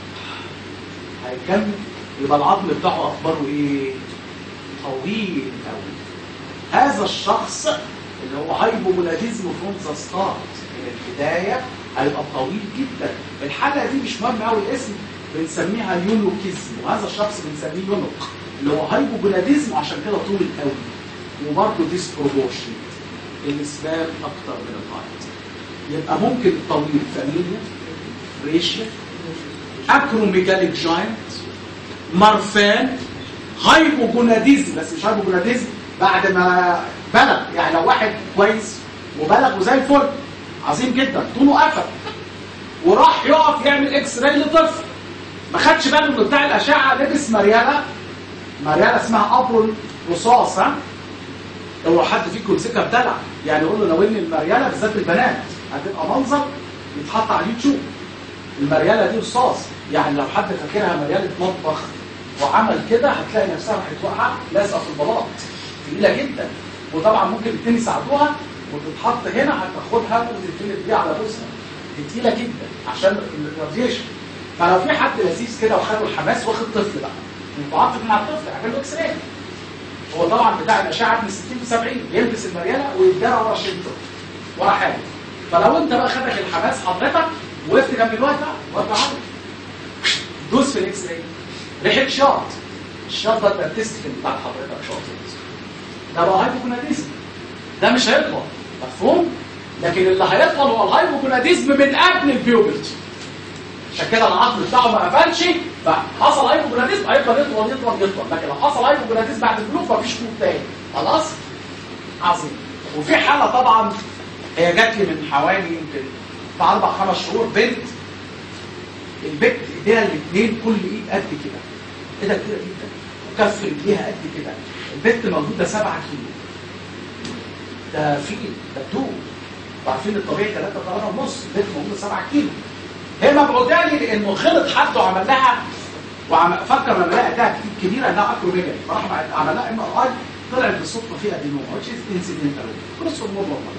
هيكمل يبقى العظم بتاعه اخباره ايه؟ طويل قوي هذا الشخص اللي هو هايبوجوناتيزم فروم ذا ستارت من البدايه هيبقى طويل جدا الحاله دي مش مهم قوي الاسم بنسميها يونوكيزم وهذا الشخص بنسميه يونوك اللي هو هايبوجوناديزم عشان كده طول قوي وبرضه ديسبروبورشن الاسباب اكتر من الهايت يبقى ممكن الطويل فاميليا ريشيا اكروميجاليك جاينت مرفان هايبوجوناديزم بس مش هايبوجوناديزم بعد ما بلغ يعني لو واحد كويس وبلغ وزي الفل عظيم جدا طوله قفل وراح يقف يعمل اكس راي لطفل ما خدش باله من بتاع الاشعه لبس مرياله مرياله اسمها ابرول رصاص ها لو حد فيكم مسكها ابتلع يعني يقول له ناولني المرياله بالذات البنات هتبقى منظر يتحط على اليوتيوب المرياله دي رصاص يعني لو حد فاكرها مرياله مطبخ وعمل كده هتلاقي نفسها راح توقع لازقه في البلاط تقيله جدا وطبعا ممكن الاثنين يساعدوها وتتحط هنا هتاخدها وتتفلت بيها على جوزها دي تقيله جدا عشان الراديشن فلو في حد لذيذ كده وخده الحماس واخد طفل بقى متعاطف مع الطفل اعمل له اكس راي هو طبعا بتاع الاشعه من 60 ل 70 يلبس المرياله ويديها ورا شنطه ورا حاجه فلو انت بقى خدك الحماس حضرتك وقفت جنب الواد بقى وقف عادي دوس في الاكس راي ريحه شاط الشاط ده التستيكل بتاع حضرتك شاط ده بقى هايبوكوناديزم ده مش هيطول مفهوم لكن اللي هيطول هو الهايبوكوناديزم من قبل البيوبرتي عشان كده العظم بتاعه ما قفلش فحصل هايبوكوناديزم هيفضل يطول يطول يطول لكن لو حصل هايبوكوناديزم بعد البلوغ مفيش موت تاني خلاص عظيم وفي حاله طبعا هي جات لي من حوالي يمكن في اربع خمس شهور بنت البنت ايديها الاثنين كل ايد قد كده ايدها كبيره جدا وكف رجليها قد كده البنت موجوده 7 كيلو ده فيل ده بدوب عارفين الطبيعي 3 3 ونص البنت موجوده 7 كيلو هي مبعوده لي لانه غلط حد وعمل لها وفكر لما لقى ده كبيره انها اكروميجالي فراح عمل لها ام ار اي طلعت بالصدفه فيها ادينوما which is incidental كروس هرمون نورمال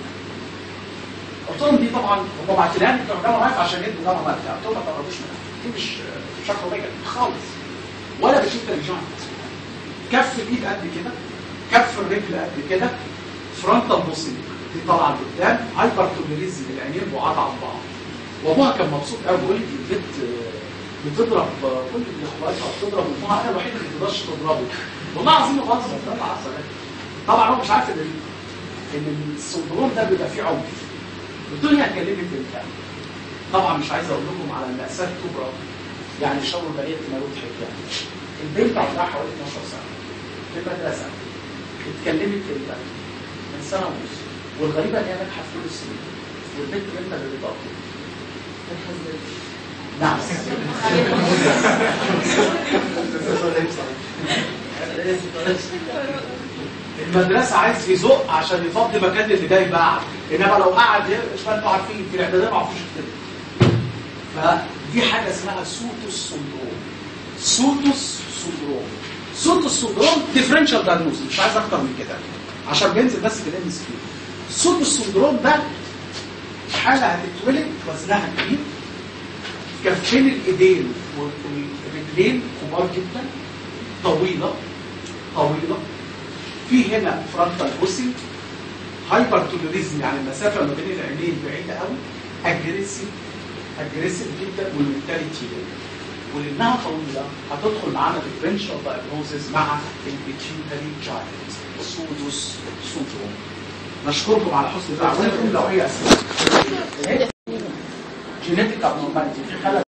قلت لهم دي طبعا هم باعتين لي بتوع جامعه واقف عشان يدوا جامعه واقف قلت لهم ما تقربوش منها دي مش مش اكروميجالي خالص ولا بشوف الجوينت كف الايد قد كده كف الرجل قد كده فرونتال بوسيل دي طالعه لقدام هايبرتوميريزم العينين بعاد عن بعض وابوها كان مبسوط قوي بيقول لي البنت بتضرب كل اللي اخواتها بتضرب امها انا الوحيد اللي ما تقدرش تضربه والله العظيم غلط ده عارفه طبعا هو مش عارف ان ان السندروم ده بيبقى فيه عنف الدنيا اتكلمت امتى طبعا مش عايز اقول لكم على المأساة الكبرى يعني شر بقية موت حكاية البنت عندها حوالي 12 سنة في المدرسة اتكلمت امتى من سنة ونص والغريبة ان هي ناجحة في كل السنين والبنت بنت اللي بتقضي نعم المدرسة عايز يزق عشان يفضي مكان اللي جاي بعد انما لو قعد مش ما انتوا عارفين في الاعدادية ما عرفوش كده فدي حاجة اسمها سوتوس سندروم سوتوس سندروم سوتوس سندروم ديفرنشال دايجنوز مش عايز اكتر من كده عشان بينزل بس في الام اس كيو السوتوس سندروم ده حالة هتتولد وزنها كبير كفين الايدين والرجلين كبار جدا طويلة طويلة في هنا فرونتال بوسي هايبر توليريزم يعني المسافة ما بين العينين بعيدة قوي اجريسيف اجريسيف جدا والمنتاليتي ولانها طويلة هتدخل معانا ديفرنشال دايجنوزز مع البيتيوتري جاينت سودوس سندروم نشكركم على حسن دعوتكم لو هي اسئله جينيتيك ابنورماليتي في حاله